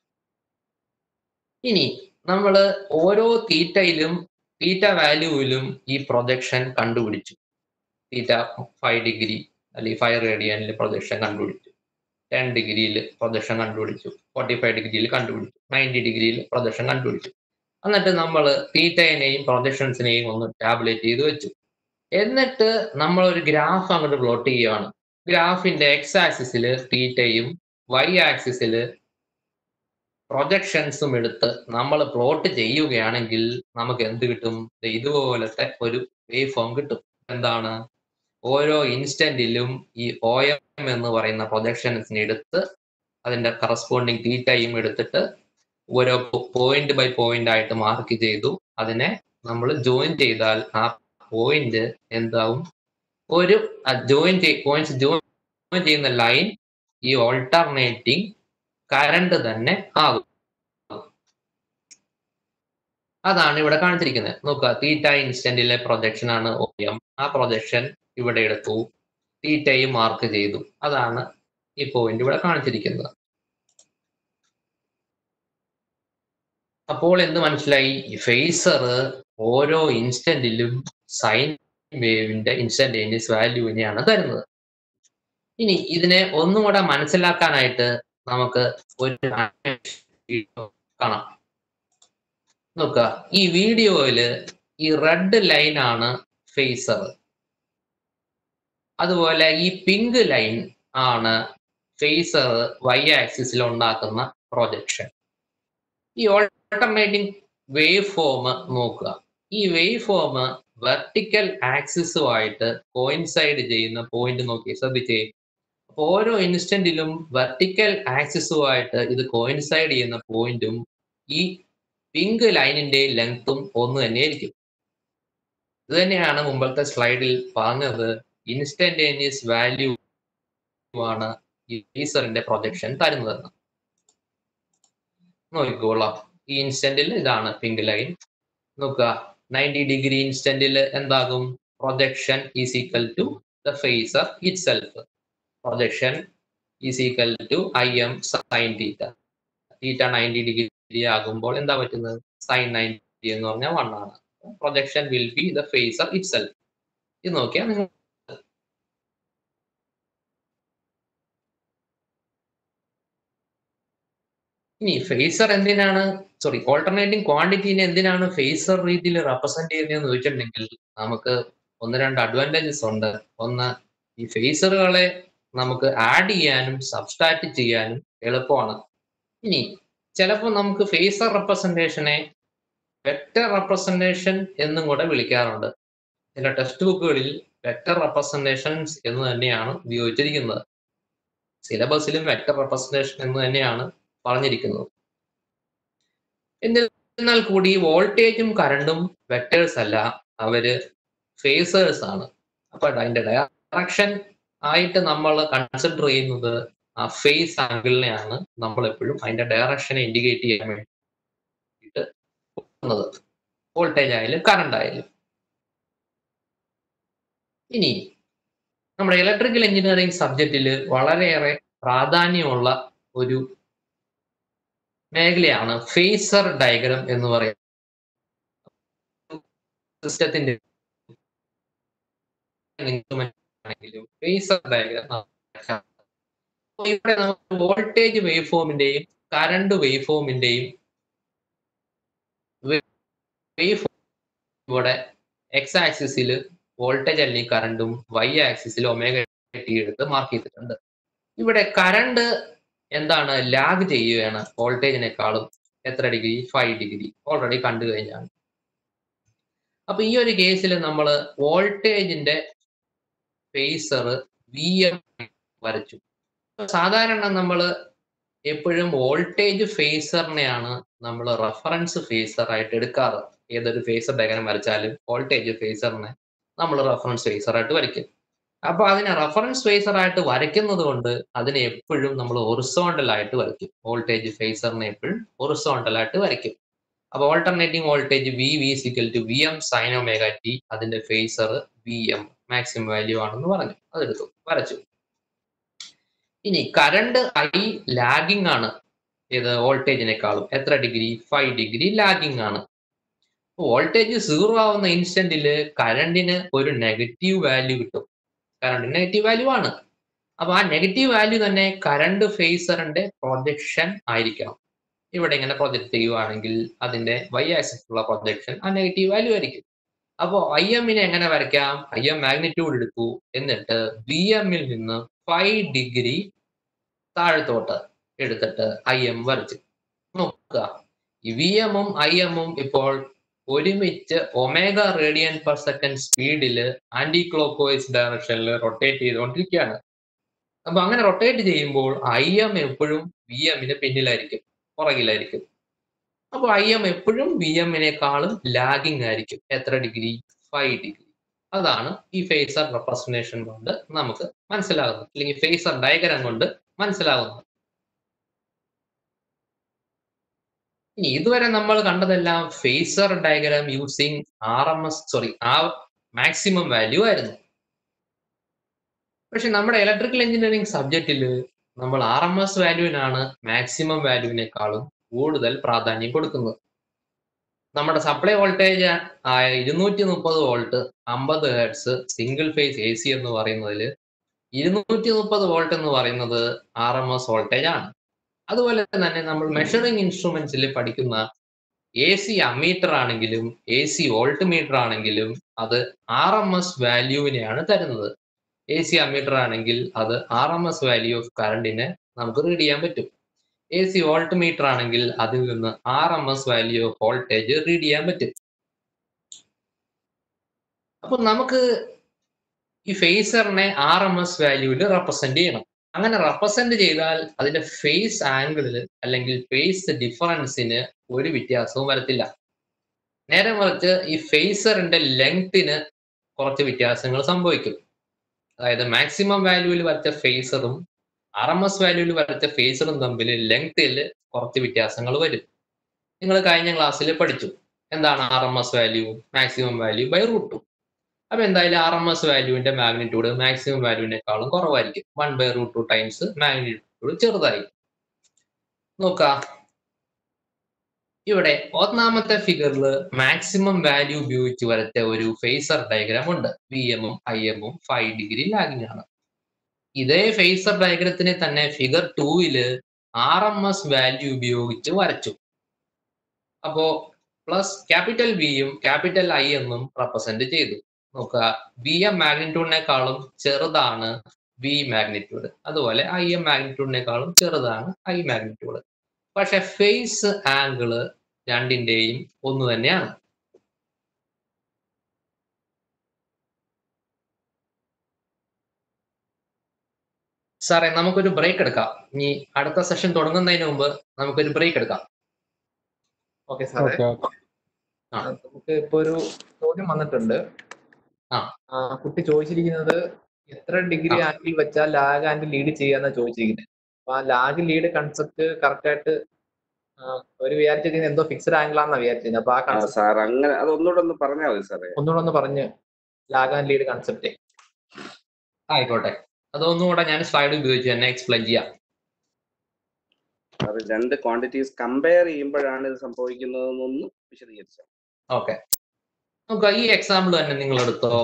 ഇനി നമ്മൾ ഓരോ തീറ്റയിലും തീറ്റ വാല്യൂവിലും ഈ പ്രൊജക്ഷൻ കണ്ടുപിടിച്ചു തീറ്റ ഫൈവ് ഡിഗ്രി അല്ലെങ്കിൽ ഫൈവ് റേഡിയനിൽ പ്രൊജക്ഷൻ കണ്ടുപിടിച്ചു ടെൻ ഡിഗ്രിയിൽ പ്രൊജക്ഷൻ കണ്ടുപിടിച്ചു ഫോർട്ടി ഫൈവ് ഡിഗ്രിയിൽ കണ്ടുപിടിച്ചു നയൻറ്റി ഡിഗ്രിയിൽ പ്രൊജക്ഷൻ കണ്ടുപിടിച്ചു എന്നിട്ട് നമ്മൾ തീറ്റയിനെയും പ്രൊജക്ഷൻസിനെയും ഒന്ന് ടാബ്ലേറ്റ് ചെയ്ത് വെച്ചു എന്നിട്ട് നമ്മൾ ഒരു ഗ്രാഫ് അങ്ങോട്ട് പ്ലോട്ട് ചെയ്യുകയാണ് ഗ്രാഫിന്റെ എക്സ് ആക്സിസിൽ തീറ്റയും വൈ ആക്സിസിൽ പ്രൊജക്ഷൻസും എടുത്ത് നമ്മൾ പ്ലോട്ട് ചെയ്യുകയാണെങ്കിൽ നമുക്ക് എന്ത് കിട്ടും ദേ ഇതുപോലത്തെ ഒരു വേവ് ഫോം കിട്ടും എന്താണ് ഓരോ ഇൻസ്റ്റന്റിലും ഈ ഒ എം എന്ന് പറയുന്ന പ്രൊജക്ഷൻസിനെ എടുത്ത് അതിന്റെ കറസ്പോണ്ടിങ് തീറ്റയും എടുത്തിട്ട് ഓരോ പോയിന്റ് ബൈ പോയിന്റ് ആയിട്ട് മാർക്ക് ചെയ്തു അതിനെ നമ്മൾ ജോയിൻ ചെയ്താൽ ആ പോയിന്റ് എന്താവും ഒരു ജോയിൻ പോയിന്റ്സ് ജോയിൻ ചെയ്യുന്ന ലൈൻ ഈ ഓൾട്ടർനേറ്റിംഗ് കറണ്ട് തന്നെ ആകും അതാണ് ഇവിടെ കാണിച്ചിരിക്കുന്നത് നോക്കുക തീറ്റ ഇൻസ്റ്റന്റിലെ പ്രൊജക്ഷൻ ആണ് ഒ എം ആ പ്രൊജക്ഷൻ ഇവിടെ എടുത്തു തീറ്റയും മാർക്ക് ചെയ്തു അതാണ് ഈ പോയിന്റ് ഇവിടെ കാണിച്ചിരിക്കുന്നത് അപ്പോൾ എന്ത് മനസ്സിലായി ഫേസർ ഓരോ ഇൻസ്റ്റന്റിലും സൈൻ വേവിന്റെ ഇൻസ്റ്റന്റേനിയസ് വാല്യൂവിനെയാണ് തരുന്നത് ഇനി ഇതിനെ ഒന്നും കൂടെ മനസ്സിലാക്കാനായിട്ട് നമുക്ക് ഒരു കാണാം നോക്കുക ഈ വീഡിയോയില് ഈ റെഡ് ലൈൻ ആണ് ഫേസർ അതുപോലെ ഈ പിങ്ക് ലൈൻ ആണ് ഫേസർ വൈ ആക്സിസിൽ ഉണ്ടാക്കുന്ന പ്രൊജക്ഷൻ ഈ ഓൾട്ടർനേറ്റിംഗ് വേവ് ഫോം നോക്കുക ഈ വേവ് ഫോം വെർട്ടിക്കൽ ആക്സിസുമായിട്ട് കോയിൻസൈഡ് ചെയ്യുന്ന പോയിന്റ് നോക്കി ശ്രദ്ധിച്ചേ അപ്പൊ ഓരോ ഇൻസ്റ്റന്റിലും വെർട്ടിക്കൽ ആക്സിസുമായിട്ട് ഇത് കോയിൻസൈഡ് ചെയ്യുന്ന പോയിന്റും ഈ പിങ്ക് ലൈനിന്റെ ലെങ്ത്തും ഒന്ന് തന്നെയായിരിക്കും ഇത് തന്നെയാണ് മുമ്പത്തെ സ്ലൈഡിൽ പറഞ്ഞത് ഇൻസ്റ്റന്റേനിയസ് വാല്യൂ ആണ് ഈ ഫേസറിന്റെ പ്രൊജക്ഷൻ തരുന്നതെന്ന് നോക്കിക്കോളാം ഈ ഇൻസ്റ്റന്റിൽ ഇതാണ് പിങ്ക് ലൈൻ നോക്കുക നയൻറ്റി ഡിഗ്രി ഇൻസ്റ്റന്റിൽ എന്താകും projection is equal to the phasor itself projection is equal to I M sine theta theta ninety degree ആകുമ്പോൾ എന്താ പറ്റുന്നത് സൈൻ നയൻറ്റി എന്ന് പറഞ്ഞാൽ വൺ ആണ് projection will be the phasor itself ഇത് നോക്കിയാൽ നിങ്ങൾ ഇനി ഫേസർ എന്തിനാണ് സോറി ഓൾട്ടർനേറ്റിംഗ് ക്വാണ്ടിറ്റീനെ എന്തിനാണ് ഫേസർ രീതിയിൽ റെപ്രസെന്റ് ചെയ്യുന്നതെന്ന് ചോദിച്ചിട്ടുണ്ടെങ്കിൽ നമുക്ക് ഒന്ന് രണ്ട് അഡ്വാൻറ്റേജസ് ഉണ്ട് ഒന്ന് ഈ ഫേസറുകളെ നമുക്ക് ആഡ് ചെയ്യാനും സബ്സ്ട്രാക്ട് ചെയ്യാനും എളുപ്പമാണ് ഇനി ചിലപ്പോൾ നമുക്ക് ഫേസർ റെപ്രസെന്റേഷനെ വെക്റ്റർ റെപ്രസെന്റേഷൻ എന്നും കൂടെ വിളിക്കാറുണ്ട് ചില ടെക്സ്റ്റ് ബുക്കുകളിൽ വെക്റ്റർ റെപ്രസെന്റേഷൻസ് എന്ന് തന്നെയാണ് ഉപയോഗിച്ചിരിക്കുന്നത് സിലബസിലും വെക്റ്റർ റെപ്രസെന്റേഷൻ എന്ന് തന്നെയാണ് പറഞ്ഞിരിക്കുന്നത് എന്നിരുന്നാൽ കൂടി വോൾട്ടേജും കറണ്ടും വെക്ടേഴ്സ് അല്ല അവര് ഫേസേഴ്സ് ആണ് അപ്പൊ അതിന്റെ ഡയറക്ഷൻ ആയിട്ട് നമ്മൾ കൺസിഡർ ചെയ്യുന്നത് ആ ഫേസ് ആംഗിളിനെയാണ് നമ്മൾ എപ്പോഴും അതിന്റെ ഡയറക്ഷനെ ഇൻഡിക്കേറ്റ് ചെയ്യാൻ വേണ്ടിയിട്ട് പോകുന്നത് വോൾട്ടേജ് ആയാലും കറണ്ട് ആയാലും ഇനി നമ്മുടെ ഇലക്ട്രിക്കൽ എഞ്ചിനീയറിംഗ് സബ്ജക്റ്റിൽ വളരെയേറെ പ്രാധാന്യമുള്ള ഒരു മേഖലയാണ് ഫേസർ ഡയഗ്രം എന്ന് പറയുന്നത് സിസ്റ്റത്തിന്റെ ആണെങ്കിലും ഫേസർ ഡയഗ്രാം ഇവിടെ നമുക്ക് വോൾട്ടേജ് വേവ് ഫോമിന്റെയും കറണ്ട് വേവ് ഫോമിന്റെയും വേവ് ഇവിടെ എക്സ് ആക്സിസിൽ വോൾട്ടേജ് അല്ലെങ്കിൽ കറണ്ടും വൈ ആക്സിസിൽ ഒമേഗ ടി എടുത്ത് മാർക്ക് ചെയ്തിട്ടുണ്ട് ഇവിടെ കറണ്ട് എന്താണ് ലാഗ് ചെയ്യുകയാണ് വോൾട്ടേജിനേക്കാളും എത്ര ഡിഗ്രി ഫൈവ് ഡിഗ്രി ഓൾറെഡി കണ്ടു കഴിഞ്ഞാണ് അപ്പൊ ഈ ഒരു കേസിൽ നമ്മൾ വോൾട്ടേജിന്റെ ഫേസർ വി എം വരച്ചു സാധാരണ നമ്മൾ എപ്പോഴും വോൾട്ടേജ് ഫേസറിനെയാണ് നമ്മൾ റെഫറൻസ് ഫേസർ ആയിട്ട് എടുക്കാറ് ഏതൊരു ഫേസർ ഡയഗ്രാം വരച്ചാലും വോൾട്ടേജ് ഫേസറിനെ നമ്മൾ റെഫറൻസ് ഫേസർ ആയിട്ട് വരയ്ക്കും അപ്പൊ അതിനെ റെഫറൻസ് ഫേസർ ആയിട്ട് വരയ്ക്കുന്നത് കൊണ്ട് അതിനെ എപ്പോഴും നമ്മൾ ഒറിസോണ്ടൽ ആയിട്ട് വരയ്ക്കും വോൾട്ടേജ് ഫേസറിനെ എപ്പോഴും ഒറിസോണ്ടൽ ആയിട്ട് വരയ്ക്കും അപ്പൊ alternating voltage V V equal to V M sine omega T അതിന്റെ phasor V M maximum value ആണെന്ന് പറഞ്ഞു അതെടുത്തു വരച്ചു ഇനി കറണ്ട് ഐ ലാഗിങ് ആണ് ഇത് വോൾട്ടേജിനേക്കാളും എത്ര ഡിഗ്രി ഫൈവ് ഡിഗ്രി ലാഗിങ് ആണ് വോൾട്ടേജ് സീറോ ആവുന്ന ഇൻസ്റ്റന്റില് കറണ്ടിന് ഒരു നെഗറ്റീവ് വാല്യൂ കിട്ടും കറണ്ട് നെഗറ്റീവ് വാല്യൂ ആണ് അപ്പൊ ആ നെഗറ്റീവ് വാല്യൂ തന്നെ കറണ്ട് ഫേസറിന്റെ പ്രൊജക്ഷൻ ആയിരിക്കണം ഇവിടെ ഇങ്ങനെ പ്രൊജക്ട് ചെയ്യുവാണെങ്കിൽ അതിന്റെ വൈ ആക്സിലുള്ള പ്രൊജക്ഷൻ ആ നെഗറ്റീവ് വാല്യൂ ആയിരിക്കും അപ്പോൾ ഐ എമ്മിനെ എങ്ങനെ വരയ്ക്കാം ഐ എം മാഗ്നിറ്റ്യൂഡ് എടുത്തു എന്നിട്ട് ബി എമ്മിൽ നിന്ന് ഫൈവ് ഡിഗ്രി താഴത്തോട്ട് എടുത്തിട്ട് ഐ എം വരച്ചു നോക്കുക ഈ വി എമ്മും ഐ എമ്മും ഇപ്പോൾ ഒരുമിച്ച് ഒമേഗ റേഡിയൻ പെർ സെക്കൻഡ് സ്പീഡിൽ ആന്റി ക്ലോക്ക് വൈസ് ഡയറക്ഷനിൽ റൊട്ടേറ്റ് ചെയ്തുകൊണ്ടിരിക്കുകയാണ് അപ്പൊ അങ്ങനെ റൊട്ടേറ്റ് ചെയ്യുമ്പോൾ ഐ എം എപ്പോഴും വി എമ്മിന് പിന്നിലായിരിക്കും പുറകിലായിരിക്കും അപ്പോൾ ഐ എം എപ്പോഴും വി എമ്മിനേക്കാളും ലാഗിങ് ആയിരിക്കും എത്ര ഡിഗ്രി ഫൈവ് ഡിഗ്രി അതാണ് ഈ ഫേസർ റെപ്രസെന്റേഷൻ കൊണ്ട് നമുക്ക് മനസ്സിലാകുന്നത് അല്ലെങ്കിൽ ഫേസർ ഡയഗ്രാം കൊണ്ട് മനസ്സിലാകുന്നത് ഇനി ഇതുവരെ നമ്മൾ കണ്ടതെല്ലാം phasor diagram using R M S sorry ആ മാക്സിമം വാല്യൂ ആയിരുന്നു പക്ഷെ നമ്മുടെ ഇലക്ട്രിക്കൽ എഞ്ചിനീയറിംഗ് സബ്ജക്റ്റിൽ നമ്മൾ ആർ എം എസ് വാല്യൂവിനാണ് മാക്സിമം വാല്യൂവിനേക്കാളും കൂടുതൽ പ്രാധാന്യം കൊടുക്കുന്നത് നമ്മുടെ സപ്ലൈ വോൾട്ടേജ് ആയ ഇരുന്നൂറ്റി മുപ്പത് വോൾട്ട് അമ്പത് hertz single phase A C എന്ന് പറയുന്നതിൽ ഇരുന്നൂറ്റി മുപ്പത് വോൾട്ട് എന്ന് പറയുന്നത് ആർ എം എസ് വോൾട്ടേജ് ആണ് അതുപോലെ തന്നെ നമ്മൾ മെഷറിംഗ് ഇൻസ്ട്രുമെന്റ്സിൽ പഠിക്കുന്ന എ സി അമ്മീറ്റർ ആണെങ്കിലും എ സി വോൾട്ട് മീറ്റർ ആണെങ്കിലും അത് ആർ എം എസ് വാല്യൂവിനെയാണ് തരുന്നത് എ സി അമ്മീറ്റർ ആണെങ്കിൽ അത് R M S value of കറണ്ടിനെ നമുക്ക് റീഡ് ചെയ്യാൻ പറ്റും എ സി വോൾട്ട് മീറ്റർ ആണെങ്കിൽ അതിൽ നിന്ന് R M S value of voltage read ചെയ്യാൻ പറ്റും അപ്പൊ നമുക്ക് ഈ ഫേസറിനെ ആർ എം എസ് വാല്യൂവിൽ റെപ്രസെന്റ് ചെയ്യണം അങ്ങനെ റെപ്രസെന്റ് ചെയ്താൽ അതിന്റെ ഫേസ് ആംഗിളിൽ അല്ലെങ്കിൽ ഫേസ് ഡിഫറൻസിന് ഒരു വ്യത്യാസവും വരത്തില്ല നേരെ മറിച്ച് ഈ ഫേസറിന്റെ ലെങ്തിന് കുറച്ച് വ്യത്യാസങ്ങൾ സംഭവിക്കും അതായത് മാക്സിമം വാല്യൂവിൽ വരച്ച ഫേസറും ആർ എം എസ് വാല്യൂവിൽ വരച്ച ഫേസറും തമ്മിൽ ലെങ്തിൽ കുറച്ച് വ്യത്യാസങ്ങൾ വരും നിങ്ങൾ കഴിഞ്ഞ ക്ലാസ്സിൽ പഠിച്ചു എന്താണ് R M S value maximum value by root two അപ്പൊ എന്തായാലും ആർ എം എസ് വാല്യൂവിന്റെ മാഗ്നിറ്റ്യൂഡ് മാക്സിമം വാല്യൂവിനേക്കാളും കുറവായിരിക്കും one by root two times magnitude ചെറുതായി നോക്കാം ഇവിടെ ഒന്നാമത്തെ ഫിഗറിൽ മാക്സിമം വാല്യൂ ഉപയോഗിച്ച് വരച്ച ഒരു ഫേസർ ഡയഗ്രാം ഉണ്ട് വി എമ്മും ഐ എമ്മും ഫൈവ് ഡിഗ്രി ലാഗിങ് ആണ് ഇതേ ഫേസർ ഡയഗ്രത്തിനെ തന്നെ ഫിഗർ ടൂവില് ആർ എം എസ് വാല്യൂ ഉപയോഗിച്ച് വരച്ചു അപ്പോ പ്ലസ് ക്യാപിറ്റൽ വിയും ക്യാപിറ്റൽ ഐ എന്നും റെപ്രസെന്റ് ചെയ്തു നോക്കുക വി എം മാഗ്നിറ്റ്യൂഡിനേക്കാളും ചെറുതാണ് വി മാഗ്നിറ്റ്യൂഡ് അതുപോലെ ഐ എം മാഗ്നിറ്റ്യൂഡിനേക്കാളും ചെറുതാണ് ഐ മാഗ്നിറ്റ്യൂഡ് പക്ഷെ ഫേസ് ആംഗിള് രണ്ടിന്റെയും ഒന്ന് തന്നെയാണ് സാറേ നമുക്കൊരു ബ്രേക്ക് എടുക്കാം ഇനി അടുത്ത സെഷൻ തുടങ്ങുന്നതിന് മുമ്പ് നമുക്കൊരു ബ്രേക്ക് എടുക്കാം ഓക്കെ സാറേ ഓക്കെ ഓക്കെ ആ. നമുക്ക് ഇപ്പൊ ഒരു ചോദ്യം വന്നിട്ടുണ്ട് ആ. ആ, കുട്ടി ചോദിച്ചിരിക്കുന്നത് എത്ര ഡിഗ്രി ആ. ആംഗിൾ വെച്ചാൽ ലാഗ് ആൻഡ് ലീഡ് ചെയ്യാന്നാ ചോദിച്ചിരിക്കുന്നത് അപ്പൊ ആ ലാഗ് ലീഡ് കൺസെപ്റ്റ് കറക്റ്റ് ആയിട്ട് ആ, ഒരു വിചാരിച്ചിരിക്കുന്നത് എന്തോ ഫിക്സഡ് ആംഗിൾ ആണെന്നാ വിചാരിച്ചത് അപ്പൊ ആ ആ കൺസെപ്റ്റ് സാർ അങ്ങനെ അത് ഒന്നുകൂടെ ഒന്ന് പറഞ്ഞാൽ മതി സാറേ ഒന്നുകൂടെ ഒന്ന് പറഞ്ഞ് ലാഗ് ആൻഡ് ലീഡ് കൺസെപ്റ്റ് ആയിക്കോട്ടെ അതൊന്നുകൂടെ ഞാൻ സ്ലൈഡ് ഉപയോഗിച്ച് തന്നെ എക്സ്പ്ലെയിൻ ചെയ്യാം അത് രണ്ട് ക്വാണ്ടിറ്റീസ് കമ്പയർ ചെയ്യുമ്പോഴാണ് ഇത് സംഭവിക്കുന്നതെന്നൊന്ന് വിശദീകരിച്ചു ഓക്കെ നമുക്ക് ഈ എക്സാമ്പിൾ തന്നെ നിങ്ങൾ എടുത്തോ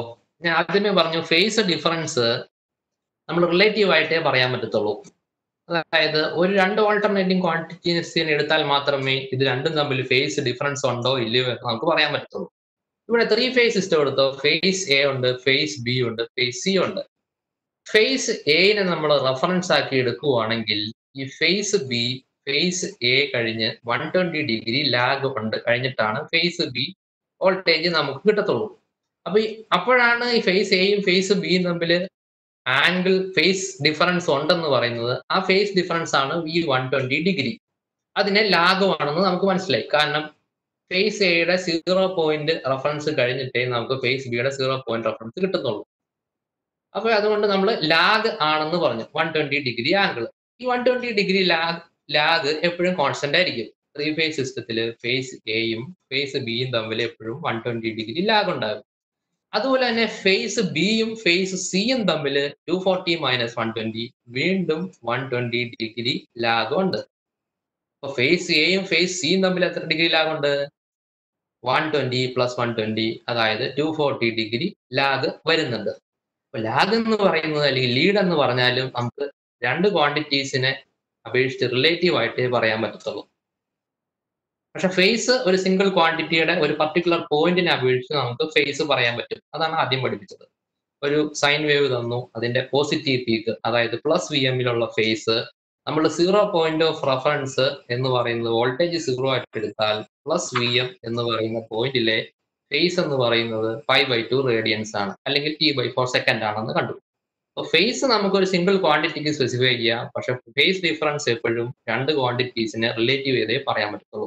ഞാൻ ആദ്യമേ പറഞ്ഞു ഫേസ് ഡിഫറൻസ് നമ്മൾ റിലേറ്റീവ് ആയിട്ടേ പറയാൻ പറ്റത്തുള്ളൂ അതായത് ഒരു രണ്ട് ഓൾട്ടർനേറ്റിംഗ് ക്വാണ്ടിറ്റീസിനെ എടുത്താൽ മാത്രമേ ഇത് രണ്ടും തമ്മിൽ ഫേസ് ഡിഫറൻസ് ഉണ്ടോ ഇല്ലയോ എന്ന് നമുക്ക് പറയാൻ പറ്റത്തുള്ളൂ ഇവിടെ ത്രീ ഫേസ് സിസ്റ്റം എടുത്തോ ഫേസ് എ ഉണ്ട് ഫേസ് ബി ഉണ്ട് ഫേസ് സി ഉണ്ട് ഫേസ് എനെ നമ്മൾ റെഫറൻസ് ആക്കി എടുക്കുവാണെങ്കിൽ ഈ ഫേസ് ബി ഫേസ് എ കഴിഞ്ഞ് വൺ ട്വന്റി ഡിഗ്രി ലാഗ് ഉണ്ട് കഴിഞ്ഞിട്ടാണ് ഫേസ് ബി വോൾട്ടേജ് നമുക്ക് കിട്ടത്തുള്ളൂ അപ്പൊ ഈ അപ്പോഴാണ് ഈ ഫേസ് എയും ഫേസ് ബിയും തമ്മിൽ ആംഗിൾ ഫേസ് ഡിഫറൻസ് ഉണ്ടെന്ന് പറയുന്നത് ആ ഫേസ് ഡിഫറൻസ് ആണ് വി വൺ ട്വന്റി ഡിഗ്രി അതിനെ ലാഗുമാണെന്ന് നമുക്ക് മനസ്സിലായി കാരണം ഫേസ് എയുടെ സീറോ പോയിന്റ് റെഫറൻസ് കഴിഞ്ഞിട്ടേ നമുക്ക് ഫേസ് ബിയുടെ സീറോ പോയിന്റ് റെഫറൻസ് കിട്ടുന്നുള്ളൂ അപ്പൊ അതുകൊണ്ട് നമ്മൾ ലാഗ് ആണെന്ന് പറഞ്ഞു വൺ ട്വന്റി ഡിഗ്രി ആംഗിൾ ഈ one twenty degree lag lag എപ്പോഴും കോൺസ്റ്റന്റ് ആയിരിക്കും ത്രീ ഫേസ് സിസ്റ്റത്തിൽ ഫേസ് എയും ഫേസ് ബിയും തമ്മിൽ എപ്പോഴും വൺ ട്വന്റി ഡിഗ്രി ലാഗ് ഉണ്ടാകും അതുപോലെ തന്നെ ഫേസ് ബിയും ഫേസ് സിയും തമ്മിൽ two forty minus one twenty വീണ്ടും വൺ ട്വന്റി ഡിഗ്രി ലാഗ് ഉണ്ട് അപ്പൊ ഫേസ് എയും ഫേസ് സിയും തമ്മിൽ എത്ര ഡിഗ്രി ലാഗ് ഉണ്ട് one twenty plus one twenty അതായത് ടു ഫോർട്ടി ഡിഗ്രി ലാഗ് വരുന്നുണ്ട് അപ്പൊ ലാഗ് എന്ന് പറയുന്നത് അല്ലെങ്കിൽ ലീഡ് എന്ന് പറഞ്ഞാലും നമുക്ക് രണ്ട് ക്വാണ്ടിറ്റീസിനെ അപേക്ഷിച്ച് റിലേറ്റീവ് ആയിട്ടേ പറയാൻ പറ്റത്തുള്ളൂ പക്ഷെ ഫേസ് ഒരു സിംഗിൾ ക്വാണ്ടിറ്റിയുടെ ഒരു പർട്ടിക്കുലർ പോയിന്റിനെ അപേക്ഷിച്ച് നമുക്ക് ഫേസ് പറയാൻ പറ്റും അതാണ് ആദ്യം പഠിപ്പിച്ചത് ഒരു സൈൻ വേവ് തന്നു അതിന്റെ പോസിറ്റീവ് പീക്ക് അതായത് പ്ലസ് വി എമ്മിലുള്ള ഫേസ് നമ്മൾ സീറോ പോയിന്റ് ഓഫ് റെഫറൻസ് എന്ന് പറയുന്നത് വോൾട്ടേജ് സീറോ ആയിട്ട് എടുത്താൽ പ്ലസ് വി എം എന്ന് പറയുന്ന പോയിന്റിലെ ഫേസ് എന്ന് പറയുന്നത് ഫൈവ് ബൈ ടു റേഡിയൻസ് ആണ് അല്ലെങ്കിൽ ടി ബൈ ഫോർ സെക്കൻഡ് ആണെന്ന് കണ്ടു അപ്പോൾ ഫേസ് നമുക്ക് ഒരു സിംഗിൾ ക്വാണ്ടിറ്റിക്ക് സ്പെസിഫൈ ചെയ്യാം പക്ഷെ ഫേസ് ഡിഫറൻസ് എപ്പോഴും രണ്ട് ക്വാണ്ടിറ്റീസിനെ റിലേറ്റീവ് ചെയ്തേ പറയാൻ പറ്റത്തുള്ളൂ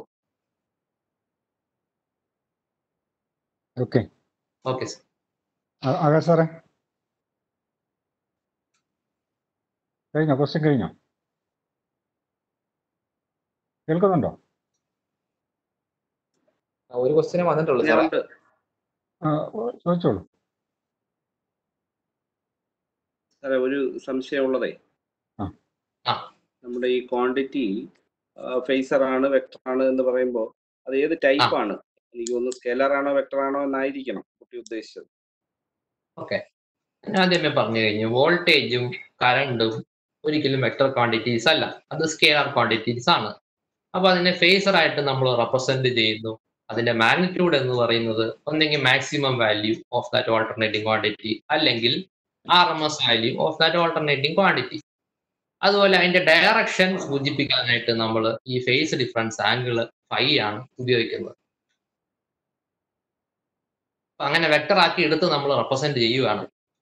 ഓക്കെ ഓക്കെ സർ ആകാശ് സാറേ കഴിഞ്ഞോ ക്വസ്റ്റ്യൻ കഴിഞ്ഞോ കേൾക്കുന്നുണ്ടോ ഒരു ക്വസ്റ്റിനെ വന്നിട്ടുള്ളൂ സാറേ ഞാനുണ്ട് ആ, ചോദിച്ചോളൂ സാറേ ഒരു സംശയമുള്ളതേ ആ. ആ. നമ്മുടെ ഈ ക്വാണ്ടിറ്റി ഫേസർ ആണ് വെക്ടർ ആണ് എന്ന് പറയുമ്പോൾ അത് ഏത് ടൈപ്പ് ആണ് എനിക്ക് ഒന്ന് സ്കെലർ ആണോ വെക്ടർ ആണോ എന്നായിരിക്കണം കുട്ടി ഉദ്ദേശിച്ചത് ഓക്കെ ഞാൻ ആദ്യമേ പറഞ്ഞു കഴിഞ്ഞു വോൾട്ടേജും കറണ്ടും ഒരിക്കലും വെക്ടർ ക്വാണ്ടിറ്റീസ് അല്ല അത് സ്കെയിലർ ക്വാണ്ടിറ്റീസ് ആണ് അപ്പൊ അതിനെ ഫേസർ ആയിട്ട് നമ്മൾ റെപ്രസെന്റ് ചെയ്യുന്നു അതിന്റെ മാഗ്നിറ്റ്യൂഡ് എന്ന് പറയുന്നത് ഒന്നെങ്കിൽ maximum value of that alternating quantity അല്ലെങ്കിൽ R M S value of that alternating quantity അതുപോലെ അതിന്റെ ഡയറക്ഷൻ സൂചിപ്പിക്കാനായിട്ട് നമ്മൾ ഈ ഫേസ് ഡിഫറൻസ് ആംഗിൾ ഫൈ ആണ് ഉപയോഗിക്കുന്നത് അപ്പൊ അങ്ങനെ വെക്ടർ ആക്കി എടുത്ത് നമ്മൾ റെപ്രസെന്റ് ചെയ്യുകയാണ്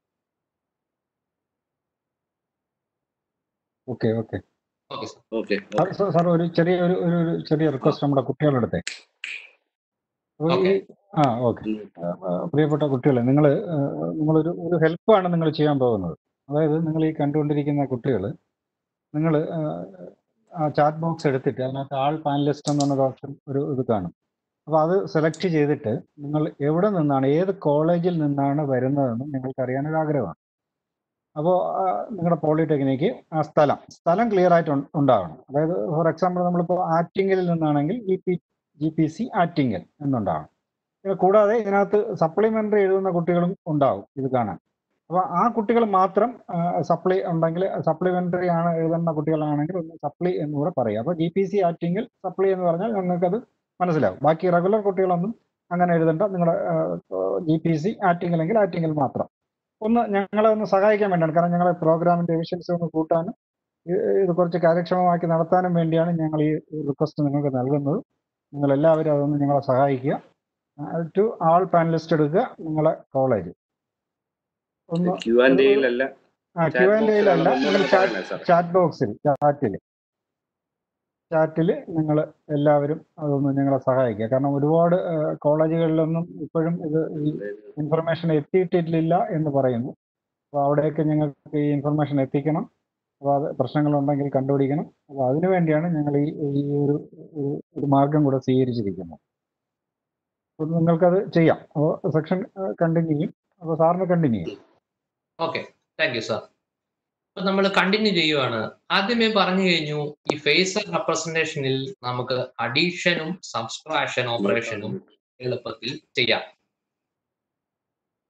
okay okay okay sir okay sir sir- sir ഒരു ചെറിയ ഒരു ഒരു ഒരു ചെറിയ റിക്വസ്റ്റ് നമ്മുടെ കുട്ടികളുടെ അടുത്തേ അപ്പൊ ഈ- Okay. ആ ഓക്കെ പ്രിയപ്പെട്ട കുട്ടികളെ നിങ്ങൾ നിങ്ങളൊരു ഒരു ഹെൽപ്പാണ് നിങ്ങൾ ചെയ്യാൻ പോകുന്നത് അതായത് നിങ്ങൾ ഈ കണ്ടുകൊണ്ടിരിക്കുന്ന കുട്ടികൾ നിങ്ങൾ ആ ചാറ്റ് ബോക്സ് എടുത്തിട്ട് അതിനകത്ത് ആൾ പാനലിസ്റ്റ് എന്ന് പറഞ്ഞ ഓപ്ഷൻ ഒരു ഇത് കാണും അപ്പോൾ അത് സെലക്ട് ചെയ്തിട്ട് നിങ്ങൾ എവിടെ നിന്നാണ് ഏത് കോളേജിൽ നിന്നാണ് വരുന്നതെന്ന് നിങ്ങൾക്ക് അറിയാനൊരു ആഗ്രഹമാണ് അപ്പോൾ നിങ്ങളുടെ പോളിടെക്നിക്ക് ആ സ്ഥലം സ്ഥലം ക്ലിയർ ആയിട്ട് ഉൺ- ഉണ്ടാവണം അതായത് ഫോർ എക്സാമ്പിൾ നമ്മളിപ്പോൾ ആറ്റിങ്ങലിൽ നിന്നാണെങ്കിൽ G P G P C Attingal എന്നുണ്ടാവണം ഇത് കൂടാതെ ഇതിനകത്ത് സപ്ലിമെന്ററി എഴുതുന്ന കുട്ടികളും ഉണ്ടാവും ഇത് കാണാൻ അപ്പോൾ ആ കുട്ടികൾ മാത്രം സപ്ലി ഉണ്ടെങ്കിൽ സപ്ലിമെന്ററി ആണ് എഴുതുന്ന കുട്ടികളാണെങ്കിൽ ഒന്ന് സപ്ലി എന്ന് കൂടെ പറയുക അപ്പോൾ G P C Attingal supply എന്ന് പറഞ്ഞാൽ നിങ്ങൾക്കത് മനസ്സിലാവും ബാക്കി റെഗുലർ കുട്ടികളൊന്നും അങ്ങനെ എഴുതണ്ട നിങ്ങളുടെ ജി പി സി ആറ്റിങ്ങലെങ്കിൽ ആറ്റിങ്ങൽ മാത്രം ഒന്ന് ഞങ്ങളെ ഒന്ന് സഹായിക്കാൻ വേണ്ടിയാണ് കാരണം ഞങ്ങളെ പ്രോഗ്രാമിന്റെ എഫിഷ്യൻസി ഒന്ന് കൂട്ടാനും ഇത് ഇത് കുറച്ച് കാര്യക്ഷമമാക്കി നടത്താനും വേണ്ടിയാണ് ഞങ്ങൾ ഈ റിക്വസ്റ്റ് നിങ്ങൾക്ക് നൽകുന്നത് നിങ്ങൾ എല്ലാവരും അതൊന്ന് ഞങ്ങളെ സഹായിക്കുക ടു ആൾ പാനലിസ്റ്റ് എടുക്കുക നിങ്ങളെ കോളേജ് ഒന്ന് ക്യു ആൻഡ് എയിലല്ല ആ ക്യു ആൻഡ് എയിലല്ല നിങ്ങൾ ചാറ്റ് സാർ ചാറ്റ് ബോക്സിൽ ചാറ്റിൽ ചാറ്റിൽ നിങ്ങൾ എല്ലാവരും അതൊന്ന് ഞങ്ങളെ സഹായിക്കുക കാരണം ഒരുപാട് കോളേജുകളിലൊന്നും ഇപ്പോഴും ഇത് ഈ ഇൻഫർമേഷൻ എത്തിയിട്ടില്ല എന്ന് പറയുന്നു അപ്പോൾ അവിടെയൊക്കെ ഞങ്ങൾക്ക് ഈ ഇൻഫർമേഷൻ എത്തിക്കണം അപ്പോൾ അത് പ്രശ്നങ്ങളുണ്ടെങ്കിൽ കണ്ടുപിടിക്കണം അപ്പോൾ അതിനു വേണ്ടിയാണ് ഞങ്ങൾ ഈ ഈ ഒരു ഒരു- ഒരു മാർഗം കൂടെ സ്വീകരിച്ചിരിക്കുന്നത് അപ്പോൾ നിങ്ങൾക്കത് ചെയ്യാം അപ്പോൾ സെക്ഷൻ കണ്ടിന്യൂ ചെയ്യും അപ്പോൾ സാറിന് കണ്ടിന്യൂ ചെയ്യും ഓക്കെ താങ്ക് യു സാർ അപ്പൊ നമ്മൾ കണ്ടിന്യൂ ചെയ്യുവാണ് ആദ്യമേ പറഞ്ഞു കഴിഞ്ഞു ഈ ഫേസർ റെപ്രസെന്റേഷനിൽ നമുക്ക് അഡീഷനും സബ്സ്ട്രാക്ഷൻ ഓപ്പറേഷനും എളുപ്പത്തിൽ ചെയ്യാം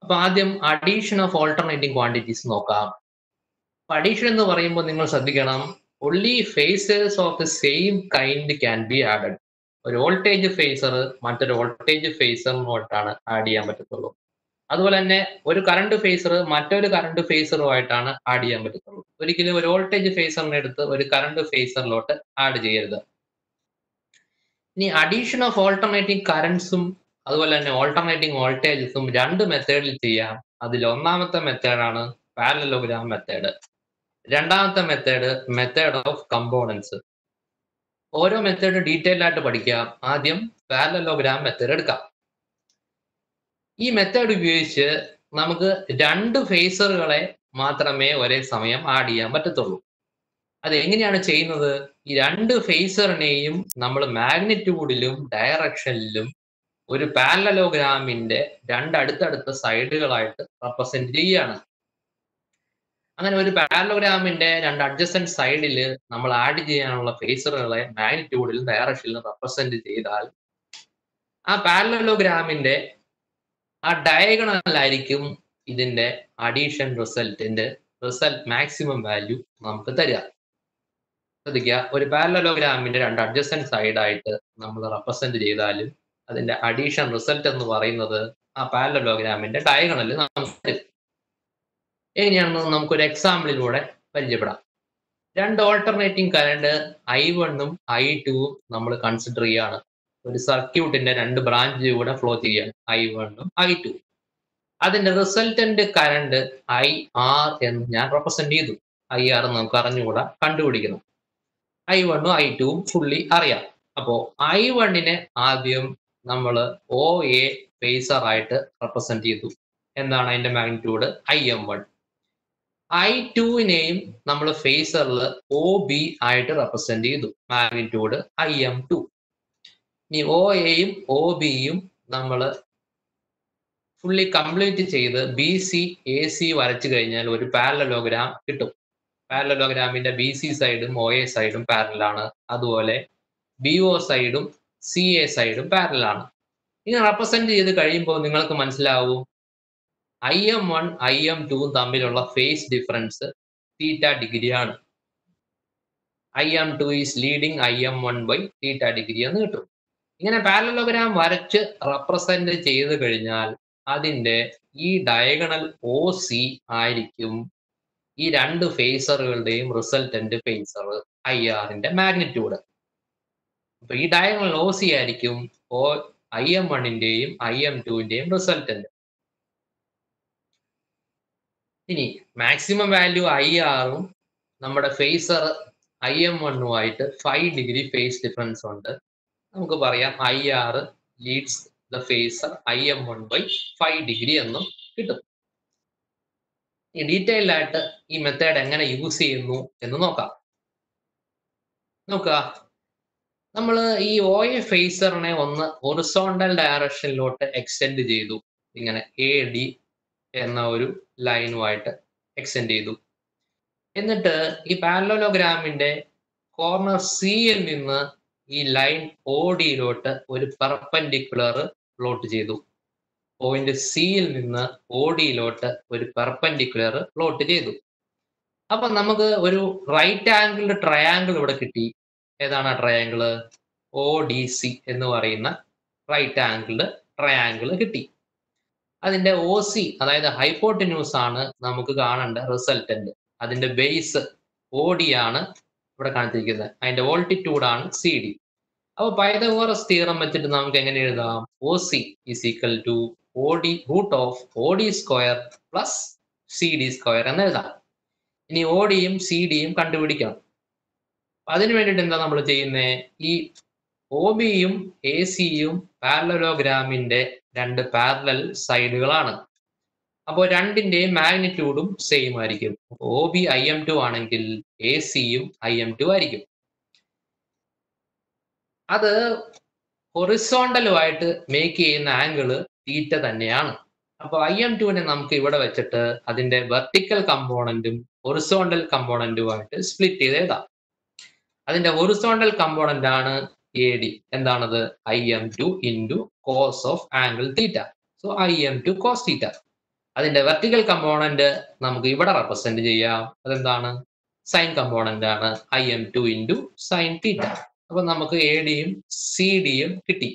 അപ്പൊ ആദ്യം അഡീഷൻ ഓഫ് ഓൾട്ടർനേറ്റിംഗ് ക്വാണ്ടിറ്റീസ് നോക്കാം അഡീഷൻ എന്ന് പറയുമ്പോൾ നിങ്ങൾ ശ്രദ്ധിക്കണം only phasors of the same kind can be added ഒരു വോൾട്ടേജ് ഫേസർ മറ്റൊരു വോൾട്ടേജ് ഫേസറിനോട്ടാണ് ആഡ് ചെയ്യാൻ പറ്റത്തുള്ളൂ അതുപോലെ തന്നെ ഒരു കറണ്ട് ഫേസർ മറ്റൊരു കറണ്ട് ഫേസറുമായിട്ടാണ് ആഡ് ചെയ്യാൻ പറ്റത്തുള്ളൂ ഒരിക്കലും ഒരു വോൾട്ടേജ് ഫേസറിനെ എടുത്ത് ഒരു കറണ്ട് ഫേസറിലോട്ട് ആഡ് ചെയ്യരുത് ഇനി അഡീഷൻ ഓഫ് ഓൾട്ടർനേറ്റിംഗ് കറൻസും അതുപോലെ തന്നെ ഓൾട്ടർനേറ്റിംഗ് വോൾട്ടേജസും രണ്ട് മെത്തേഡിൽ ചെയ്യാം അതിൽ ഒന്നാമത്തെ മെത്തേഡാണ് പാരലോഗ്രാം മെത്തേഡ് രണ്ടാമത്തെ മെത്തേഡ് മെത്തേഡ് ഓഫ് കമ്പോണൻസ് ഓരോ മെത്തേഡ് ഡീറ്റെയിൽ ആയിട്ട് പഠിക്കാം ആദ്യം പാരലോഗ്രാം മെത്തേഡ് എടുക്കാം ഈ മെത്തേഡ് ഉപയോഗിച്ച് നമുക്ക് രണ്ട് ഫേസറുകളെ മാത്രമേ ഒരേ സമയം ആഡ് ചെയ്യാൻ പറ്റത്തുള്ളൂ അത് എങ്ങനെയാണ് ചെയ്യുന്നത് ഈ രണ്ട് ഫേസറിനെയും നമ്മൾ മാഗ്നിറ്റ്യൂഡിലും ഡയറക്ഷനിലും ഒരു പാരലോഗ്രാമിന്റെ രണ്ട് അടുത്തടുത്ത സൈഡുകളായിട്ട് റെപ്രസെന്റ് ചെയ്യുകയാണ് അങ്ങനെ ഒരു പാരലോഗ്രാമിന്റെ രണ്ട് അഡ്ജസ്റ്റന്റ് സൈഡിൽ നമ്മൾ ആഡ് ചെയ്യാനുള്ള ഫേസറുകളെ മാഗ്നിറ്റ്യൂഡിലും ഡയറക്ഷനിലും റെപ്രസെന്റ് ചെയ്താൽ ആ പാരലോഗ്രാമിന്റെ ആ ഡയഗണലായിരിക്കും ഇതിന്റെ അഡീഷൻ റിസൾട്ടിന്റെ റിസൾട്ട് മാക്സിമം വാല്യൂ നമുക്ക് തരിക ശ്രദ്ധിക്കുക ഒരു പാരലോഗ്രാമിന്റെ രണ്ട് അഡ്ജസ്റ്റന്റ് സൈഡായിട്ട് നമ്മൾ റെപ്രസെന്റ് ചെയ്താലും അതിന്റെ അഡീഷൻ റിസൾട്ട് എന്ന് പറയുന്നത് ആ പാരലോഗ്രാമിന്റെ ഡയഗണലിൽ നമുക്ക് തരും എങ്ങനെയാണെന്ന് നമുക്കൊരു എക്സാമ്പിളിലൂടെ പരിചയപ്പെടാം രണ്ട് ഓൾട്ടർനേറ്റിംഗ് കറണ്ട് ഐ വണ്ണും ഐ ടുവും നമ്മൾ കൺസിഡർ ചെയ്യാണ് ഒരു സർക്യൂട്ടിന്റെ രണ്ട് ബ്രാഞ്ച് കൂടെ ഫ്ലോ ചെയ്യാണ് ഐ വണ്ണും ഐ ടു അതിന്റെ റിസൾട്ടന്റ് കറണ്ട് ഐ ആർ എന്ന് ഞാൻ റെപ്രസെന്റ് ചെയ്തു ഐ ആർ നമുക്ക് അറിഞ്ഞുകൂടാ കണ്ടുപിടിക്കണം ഐ വണ്ണും ഐ ടുവും ഫുള്ളി അറിയാം അപ്പോ ഐ വണ്ണിനെ ആദ്യം നമ്മൾ ഒ എ ഫേസർ ആയിട്ട് റെപ്രസെന്റ് ചെയ്തു എന്താണ് അതിന്റെ magnitude I M one I ടുവിനെയും നമ്മൾ ഫേസറിൽ ഒ ബി ആയിട്ട് റെപ്രസെന്റ് ചെയ്തു മാഗ്നിറ്റ്യൂഡ് ഐ എം ടു ഇനി ഒ എയും ഒ ബിയും നമ്മൾ ഫുള്ളി കംപ്ലീറ്റ് ചെയ്ത് ബി സി എ സി വരച്ചു കഴിഞ്ഞാൽ ഒരു പാരലോഗ്രാം കിട്ടും പാരലോഗ്രാമിന്റെ ബി സി സൈഡും ഒ എ സൈഡും പാരലാണ് അതുപോലെ ബി ഒ സൈഡും സി എ സൈഡും പാരലാണ് ഇങ്ങനെ റെപ്രസെന്റ് ചെയ്ത് കഴിയുമ്പോൾ നിങ്ങൾക്ക് മനസ്സിലാവും I M one I M ടുവും തമ്മിലുള്ള ഫേസ് ഡിഫറൻസ് തീറ്റ ഡിഗ്രി ആണ് I M two is leading I M one by theta degree എന്ന് കിട്ടും ഇങ്ങനെ പാരലോഗ്രാം വരച്ച് റെപ്രസെന്റ് ചെയ്ത് കഴിഞ്ഞാൽ അതിന്റെ ഈ ഡയഗണൽ ഒ സി ആയിരിക്കും ഈ രണ്ട് ഫേസറുകളുടെയും റിസൾട്ടന്റ് ഫേസർ ഐ ആറിന്റെ മാഗ്നിറ്റ്യൂഡ് അപ്പൊ ഈ ഡയഗണൽ ഒ സി ആയിരിക്കും ഓ ഐ എം വണ്ണിന്റെയും ഐ എം ടുവിന്റെയും റിസൾട്ടന്റ് ഇനി മാക്സിമം വാല്യൂ ഐ ആറും നമ്മുടെ ഫേസർ ഐ എം വണ്ണുമായിട്ട് ഫൈവ് ഡിഗ്രി ഫേസ് ഡിഫറൻസ് ഉണ്ട് നമുക്ക് പറയാം I R leads the phasor I M one by five degree എന്നും കിട്ടും ഈ ഡീറ്റെയിൽഡ് ആയിട്ട് ഈ മെത്തേഡ് എങ്ങനെ യൂസ് ചെയ്യുന്നു എന്ന് നോക്കാം നോക്കുക നമ്മൾ ഈ ഒ എ ഫേസറിനെ ഒന്ന് ഒറിസോണ്ടൽ ഡയറക്ഷനിലോട്ട് എക്സ്റ്റെൻഡ് ചെയ്തു ഇങ്ങനെ എ ഡി എന്ന ഒരു ലൈനുമായിട്ട് എക്സ്റ്റെൻഡ് ചെയ്തു എന്നിട്ട് ഈ പാരലോഗ്രാമിന്റെ കോർണർ സിയിൽ നിന്ന് ഈ ലൈൻ ഒ ഡിയിലോട്ട് ഒരു പെർപ്പൻഡിക്കുലർ പ്ലോട്ട് ചെയ്തു പോയിന്റ് സിയിൽ നിന്ന് ഒ ഡിയിലോട്ട് ഒരു പെർപ്പൻഡിക്കുലർ പ്ലോട്ട് ചെയ്തു അപ്പൊ നമുക്ക് ഒരു റൈറ്റ് ആംഗിൾഡ് ട്രയാങ്കിൾ ഇവിടെ കിട്ടി ഏതാണ് ആ ട്രയാങ്കിള് ഒ ഡി സി എന്ന് പറയുന്ന റൈറ്റ് ആംഗിൾഡ് ട്രയാങ്കിൾ കിട്ടി അതിന്റെ ഒ സി അതായത് ഹൈപ്പോട്ടിന്യൂസ് ആണ് നമുക്ക് കാണേണ്ട റിസൾട്ടന്റ് അതിന്റെ ബേസ് ഒ ഡി ആണ് ഇവിടെ കാണിച്ചിരിക്കുന്നത് അതിന്റെ വോൾട്ടിറ്റ്യൂഡ് ആണ് സി ഡി അപ്പൊ പൈതഗോറസ് തീറം വെച്ചിട്ട് നമുക്ക് എങ്ങനെ എഴുതാം O C is equal to O D root of O D square plus C D square എന്ന് എഴുതാം ഇനി ഒ ഡിയും സി ഡിയും കണ്ടുപിടിക്കണം അതിനു വേണ്ടിയിട്ട് എന്താ നമ്മൾ ചെയ്യുന്നത് ഈ ഒ ബിയും എ സിയും പാരലോഗ്രാമിന്റെ രണ്ട് പാരലൽ സൈഡുകളാണ് അപ്പോൾ രണ്ടിന്റെയും മാഗ്നിറ്റ്യൂഡും സെയിം ആയിരിക്കും O B I M two ആണെങ്കിൽ എ സിയും ഐ എം ടു ആയിരിക്കും അത് ഹൊറിസോണ്ടലുമായിട്ട് മേക്ക് ചെയ്യുന്ന ആംഗിള് തീറ്റ തന്നെയാണ് അപ്പോൾ ഐ എം ടുവിനെ നമുക്ക് ഇവിടെ വെച്ചിട്ട് അതിന്റെ വെർട്ടിക്കൽ കമ്പോണന്റും ഹൊറിസോണ്ടൽ കമ്പോണന്റുമായിട്ട് സ്പ്ലിറ്റ് ചെയ്ത് എഴുതാം അതിന്റെ ഹൊറിസോണ്ടൽ കമ്പോണന്റ് ആണ് എ ഡി എന്താണത് I M two into cos of angle theta so I M two cos theta അതിന്റെ വെർട്ടിക്കൽ കമ്പോണന്റ് നമുക്ക് ഇവിടെ റെപ്രസെന്റ് ചെയ്യാം അതെന്താണ് സൈൻ കമ്പോണന്റ് ആണ് I M two into sine theta അപ്പൊ നമുക്ക് എ ഡിയും സി ഡിയും കിട്ടി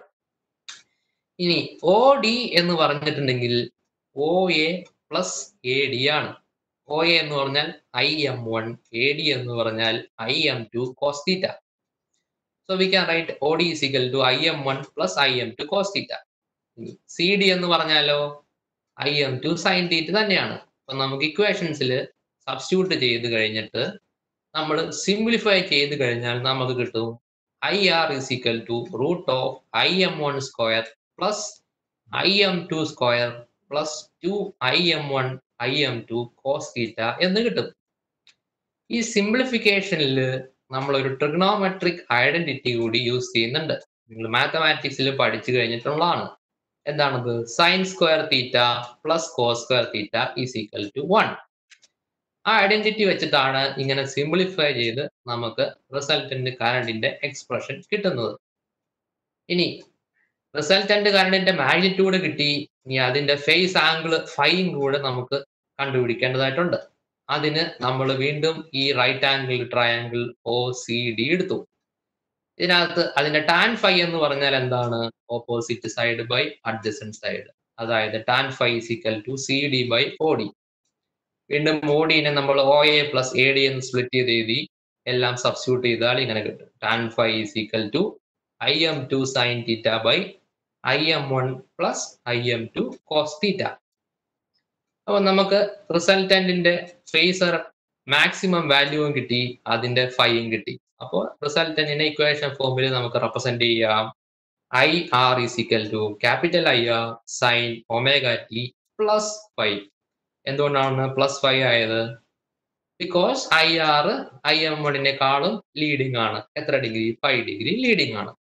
ഇനി ഒ ഡി എന്ന് പറഞ്ഞിട്ടുണ്ടെങ്കിൽ O A plus A D ആണ് ഒ എ എന്ന് പറഞ്ഞാൽ I M one A D എന്ന് പറഞ്ഞാൽ I M two cos theta so we can write O D is equal to I M one plus I M two cos theta C D എന്ന് പറഞ്ഞാലോ I M two sine theta തന്നെയാണ് അപ്പൊ നമുക്ക് ഇക്വേഷൻസിൽ substitute ചെയ്ത് കഴിഞ്ഞിട്ട് നമ്മൾ സിംപ്ലിഫൈ ചെയ്ത് കഴിഞ്ഞാൽ നമുക്ക് കിട്ടും I R is equal to root of I M one square plus I M two square plus two I M one I M two cos theta എന്ന് കിട്ടും ഈ സിംപ്ലിഫിക്കേഷനിൽ നമ്മൾ ഒരു ട്രിഗ്നോമെട്രിക് ഐഡന്റിറ്റി കൂടി യൂസ് ചെയ്യുന്നുണ്ട് നിങ്ങൾ മാത്തമാറ്റിക്സിൽ പഠിച്ചു കഴിഞ്ഞിട്ടുള്ളതാണ് എന്താണത് sine square theta plus cos square theta is equal to one ആ ഐഡന്റിറ്റി വെച്ചിട്ടാണ് ഇങ്ങനെ സിംപ്ലിഫൈ ചെയ്ത് നമുക്ക് റിസൾട്ടന്റ് കറണ്ടിന്റെ എക്സ്പ്രഷൻ കിട്ടുന്നത് ഇനി റിസൾട്ടന്റ് കറണ്ടിന്റെ മാഗ്നിറ്റ്യൂഡ് കിട്ടി ഇനി അതിന്റെ ഫേസ് ആംഗിൾ ഫൈയും കൂടെ നമുക്ക് കണ്ടുപിടിക്കേണ്ടതായിട്ടുണ്ട് അതിന് നമ്മൾ വീണ്ടും ഈ right angle triangle O C D എടുത്തു ഇതിനകത്ത് അതിന്റെ ടാൻ ഫൈ എന്ന് പറഞ്ഞാൽ എന്താണ് opposite side by adjacent side അതായത് tan phi is equal to C D by O D വീണ്ടും ഒ ഡിനെ നമ്മൾ O A plus A D എന്ന് സ്പ്ലിറ്റ് ചെയ്ത് എഴുതി എല്ലാം സബ്സ്റ്റിറ്റ്യൂട്ട് ചെയ്താൽ ഇങ്ങനെ കിട്ടും tan phi is equal to I M two sine theta by I M one plus I M two cos തീറ്റ അപ്പൊ നമുക്ക് റിസൾട്ടന്റിന്റെ ഫേസർ മാക്സിമം വാല്യൂവും കിട്ടി അതിന്റെ ഫൈയും കിട്ടി അപ്പോൾ റിസൾട്ടന്റിനെ ഇക്വേഷൻ ഫോമിൽ നമുക്ക് റെപ്രസെന്റ് ചെയ്യാം I R is equal to capital I R sine omega T plus five എന്തുകൊണ്ടാണ് പ്ലസ് ഫൈവ് ആയത് because I R I M വണ്ണിനെക്കാളും ലീഡിംഗ് ആണ് എത്ര ഡിഗ്രി ഫൈവ് ഡിഗ്രി ലീഡിംഗ് ആണ്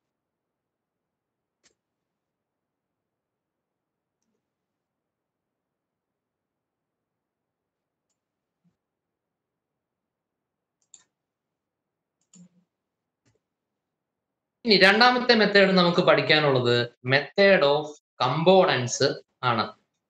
ഇനി രണ്ടാമത്തെ മെത്തേഡ് നമുക്ക് പഠിക്കാനുള്ളത് മെത്തേഡ് ഓഫ് കമ്പോണൻസ് ആണ്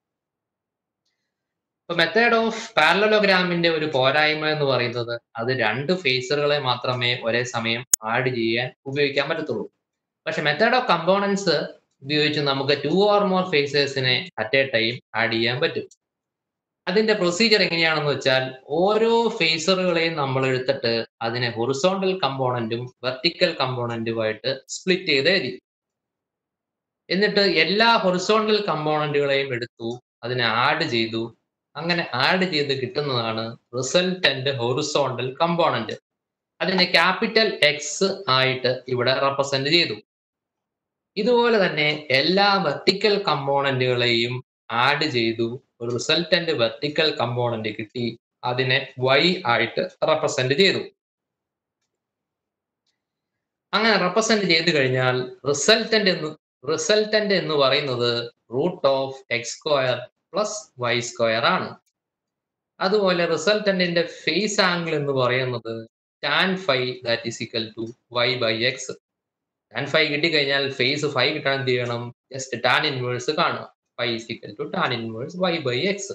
ഇപ്പൊ മെത്തേഡ് ഓഫ് പാരലലോഗ്രാമിന്റെ ഒരു പോരായ്മ എന്ന് പറയുന്നത് അത് രണ്ട് ഫേസറുകളെ മാത്രമേ ഒരേ സമയം ആഡ് ചെയ്യാൻ ഉപയോഗിക്കാൻ പറ്റത്തുള്ളൂ പക്ഷെ മെത്തേഡ് ഓഫ് കമ്പോണൻസ് ഉപയോഗിച്ച് നമുക്ക് ടു ഓർ മോർ ഫേസേഴ്സിനെ അറ്റ് എ ടൈം ആഡ് ചെയ്യാൻ പറ്റും അതിന്റെ പ്രൊസീജിയർ എങ്ങനെയാണെന്ന് വെച്ചാൽ ഓരോ ഫേസറുകളെയും നമ്മൾ എടുത്തിട്ട് അതിനെ ഹൊറിസോണ്ടൽ കമ്പോണന്റും വെർട്ടിക്കൽ കമ്പോണന്റുമായിട്ട് സ്പ്ലിറ്റ് ചെയ്ത് എഴുതി എന്നിട്ട് എല്ലാ ഹൊറിസോണ്ടൽ കമ്പോണന്റുകളെയും എടുത്തു അതിനെ ആഡ് ചെയ്തു അങ്ങനെ ആഡ് ചെയ്ത് കിട്ടുന്നതാണ് റിസൾട്ടന്റ് ഹൊറിസോണ്ടൽ കമ്പോണന്റ് അതിനെ ക്യാപിറ്റൽ എക്സ് ആയിട്ട് ഇവിടെ റെപ്രസെന്റ് ചെയ്തു ഇതുപോലെ തന്നെ എല്ലാ വെർട്ടിക്കൽ കമ്പോണന്റുകളെയും ആഡ് ചെയ്തു ഒരു റിസൾട്ടന്റ് വെർട്ടിക്കൽ കമ്പോണന്റ് കിട്ടി അതിനെ വൈ ആയിട്ട് റെപ്രസെന്റ് ചെയ്തു അങ്ങനെ റെപ്രസെന്റ് ചെയ്ത് കഴിഞ്ഞാൽ റിസൾട്ടന്റ് എന്ന് റിസൾട്ടന്റ് എന്ന് പറയുന്നത് root of X square plus Y square ആണ് അതുപോലെ റിസൾട്ടന്റിന്റെ ഫേസ് ആംഗിൾ എന്ന് പറയുന്നത് tan phi that is equal to Y by X tan five കിട്ടിക്കഴിഞ്ഞാൽ ഫേസ് ഫൈവ് കിട്ടാൻ എന്ത് ചെയ്യണം ജസ്റ്റ് ടാൻ ഇൻവേഴ്സ് കാണുക phi is equal to tan inverse Y by X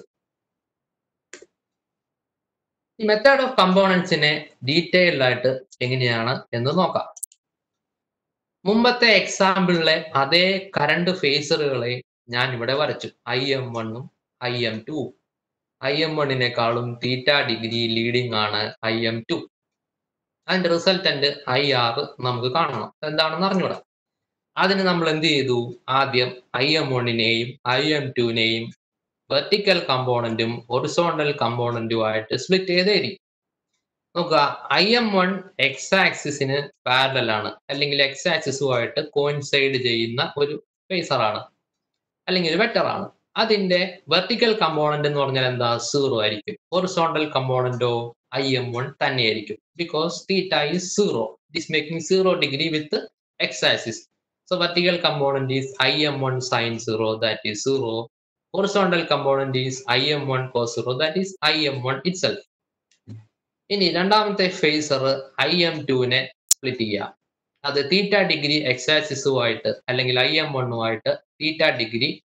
ഈ മെത്തേഡ് ഓഫ് കമ്പോണൻസിനെ ഡീറ്റെയിൽഡ് ആയിട്ട് എങ്ങനെയാണ് എന്ന് നോക്കാം മുമ്പത്തെ എക്സാമ്പിളിലെ അതേ കറണ്ട് ഫേസറുകളെ ഞാൻ ഇവിടെ വരച്ചു ഐ എം വണ്ണും I M two I M വണ്ണിനേക്കാളും തീറ്റ ഡിഗ്രി ലീഡിംഗ് ആണ് ഐ എം ടു അതിന്റെ റിസൾട്ടന്റ് ഐ ആർ നമുക്ക് കാണണം എന്താണെന്ന് അറിഞ്ഞൂടാ അതിന് നമ്മൾ എന്ത് ചെയ്തു ആദ്യം ഐ എം വണ്ണിനെയും ഐ എം ടുവിനെയും വെർട്ടിക്കൽ കമ്പോണന്റും ഒറിസോണ്ടൽ കമ്പോണന്റുമായിട്ട് സ്പ്ലിറ്റ് ചെയ്ത് എഴുതി നോക്കുക ഐ എം വൺ എക്സ് ആക്സിസിന് പാരലൽ ആണ് അല്ലെങ്കിൽ എക്സ് ആക്സിസുമായിട്ട് കോയിൻസൈഡ് ചെയ്യുന്ന ഒരു ഫേസർ ആണ് അല്ലെങ്കിൽ ഒരു വെക്ടർ ആണ് അതിന്റെ വെർട്ടിക്കൽ കമ്പോണന്റ് എന്ന് പറഞ്ഞാൽ എന്താ സീറോ ആയിരിക്കും ഒറിസോണ്ടൽ കമ്പോണന്റോ ഐ എം വൺ തന്നെയായിരിക്കും because theta is zero it is making zero degree with X axis so vertical component is I M one sine zero that is zero horizontal component is im1 cos 0 that is im1 itself ഇനി രണ്ടാമത്തെ phasor I M ടുവിനെ split ചെയ്യാം അത് theta degree X ആക്സിസുമായിട്ട് അല്ലെങ്കിൽ I M വണ്ണുമായിട്ട് theta degree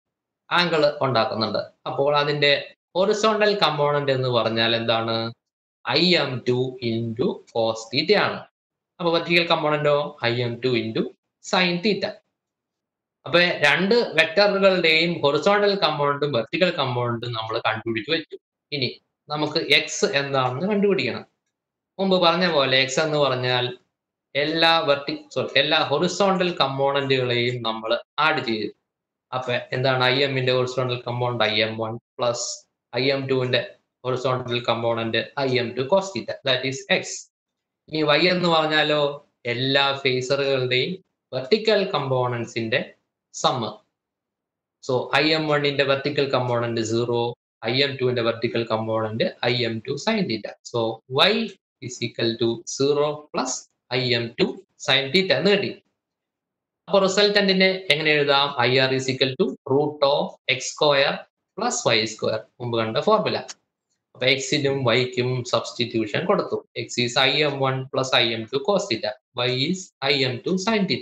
angle ഉണ്ടാക്കുന്നുണ്ട് അപ്പോൾ അതിന്റെ ഹൊറിസോണ്ടൽ കമ്പോണന്റ് എന്ന് പറഞ്ഞാൽ എന്താണ് I M two into cos theta ആണ് അപ്പൊ വെർട്ടിക്കൽ കമ്പോണന്റോ I M two into sine theta അപ്പൊ രണ്ട് വെക്ടറുകളുടെയും ഹൊറിസോണ്ടൽ കമ്പോണന്റും വെർട്ടിക്കൽ കമ്പോണന്റും നമ്മൾ കണ്ടുപിടിച്ച് വെച്ചു ഇനി നമുക്ക് എക്സ് എന്താണെന്ന് കണ്ടുപിടിക്കണം മുമ്പ് പറഞ്ഞ പോലെ എക്സ് എന്ന് പറഞ്ഞാൽ എല്ലാ വെർട്ടി സോറി എല്ലാ ഹൊറിസോണ്ടൽ കമ്പോണന്റുകളെയും നമ്മൾ ആഡ് ചെയ്തു അപ്പൊ എന്താണ് ഐ എമ്മിന്റെ horizontal component I M one plus I M ടുവിന്റെ horizontal component I M two cos theta that is X ഇനി വൈ എന്ന് പറഞ്ഞാലോ എല്ലാ ഫേസറുകളുടെയും വെർട്ടിക്കൽ കമ്പോണൻസിന്റെ സമ്മ് സോ ഐ എം വണ്ണിന്റെ vertical component zero I M ടുവിന്റെ vertical component I M two sine theta so Y is equal to zero plus I M two sine theta എന്ന് കിട്ടി അപ്പൊ റിസൾട്ടന്റിനെ എങ്ങനെ എഴുതാം I R is equal to root of X square plus Y square മുമ്പ് കണ്ട formula അപ്പൊ എക്സിനും വൈക്കും സബ്സ്റ്റിറ്റ്യൂഷൻ കൊടുത്തു X is I M one plus I M two cos theta Y is I M two sine theta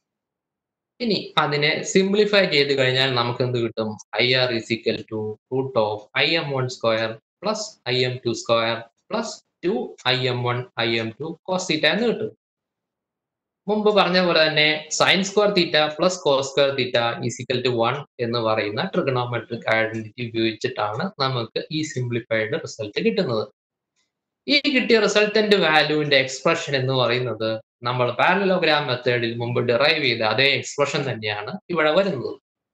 ഇനി അതിനെ simplify ചെയ്ത് കഴിഞ്ഞാൽ നമുക്ക് എന്ത് കിട്ടും I R is equal to root of I M one square plus I M two square plus two I M one I M two cos theta എന്ന് കിട്ടും മുമ്പ് പറഞ്ഞ പോലെ തന്നെ sine square theta plus cos square theta is equal to one എന്ന് പറയുന്ന trigonometric identity ഉപയോഗിച്ചിട്ടാണ് നമുക്ക് ഈ സിംപ്ലിഫൈഡ് റിസൾട്ട് കിട്ടുന്നത് ഈ കിട്ടിയ റിസൾട്ടന്റ് വാല്യൂവിന്റെ എക്സ്പ്രഷൻ എന്ന് പറയുന്നത് നമ്മൾ പാരലോഗ്രാം മെത്തേഡിൽ മുമ്പ് ഡിറൈവ് ചെയ്ത അതേ എക്സ്പ്രഷൻ തന്നെയാണ് ഇവിടെ വരുന്നത്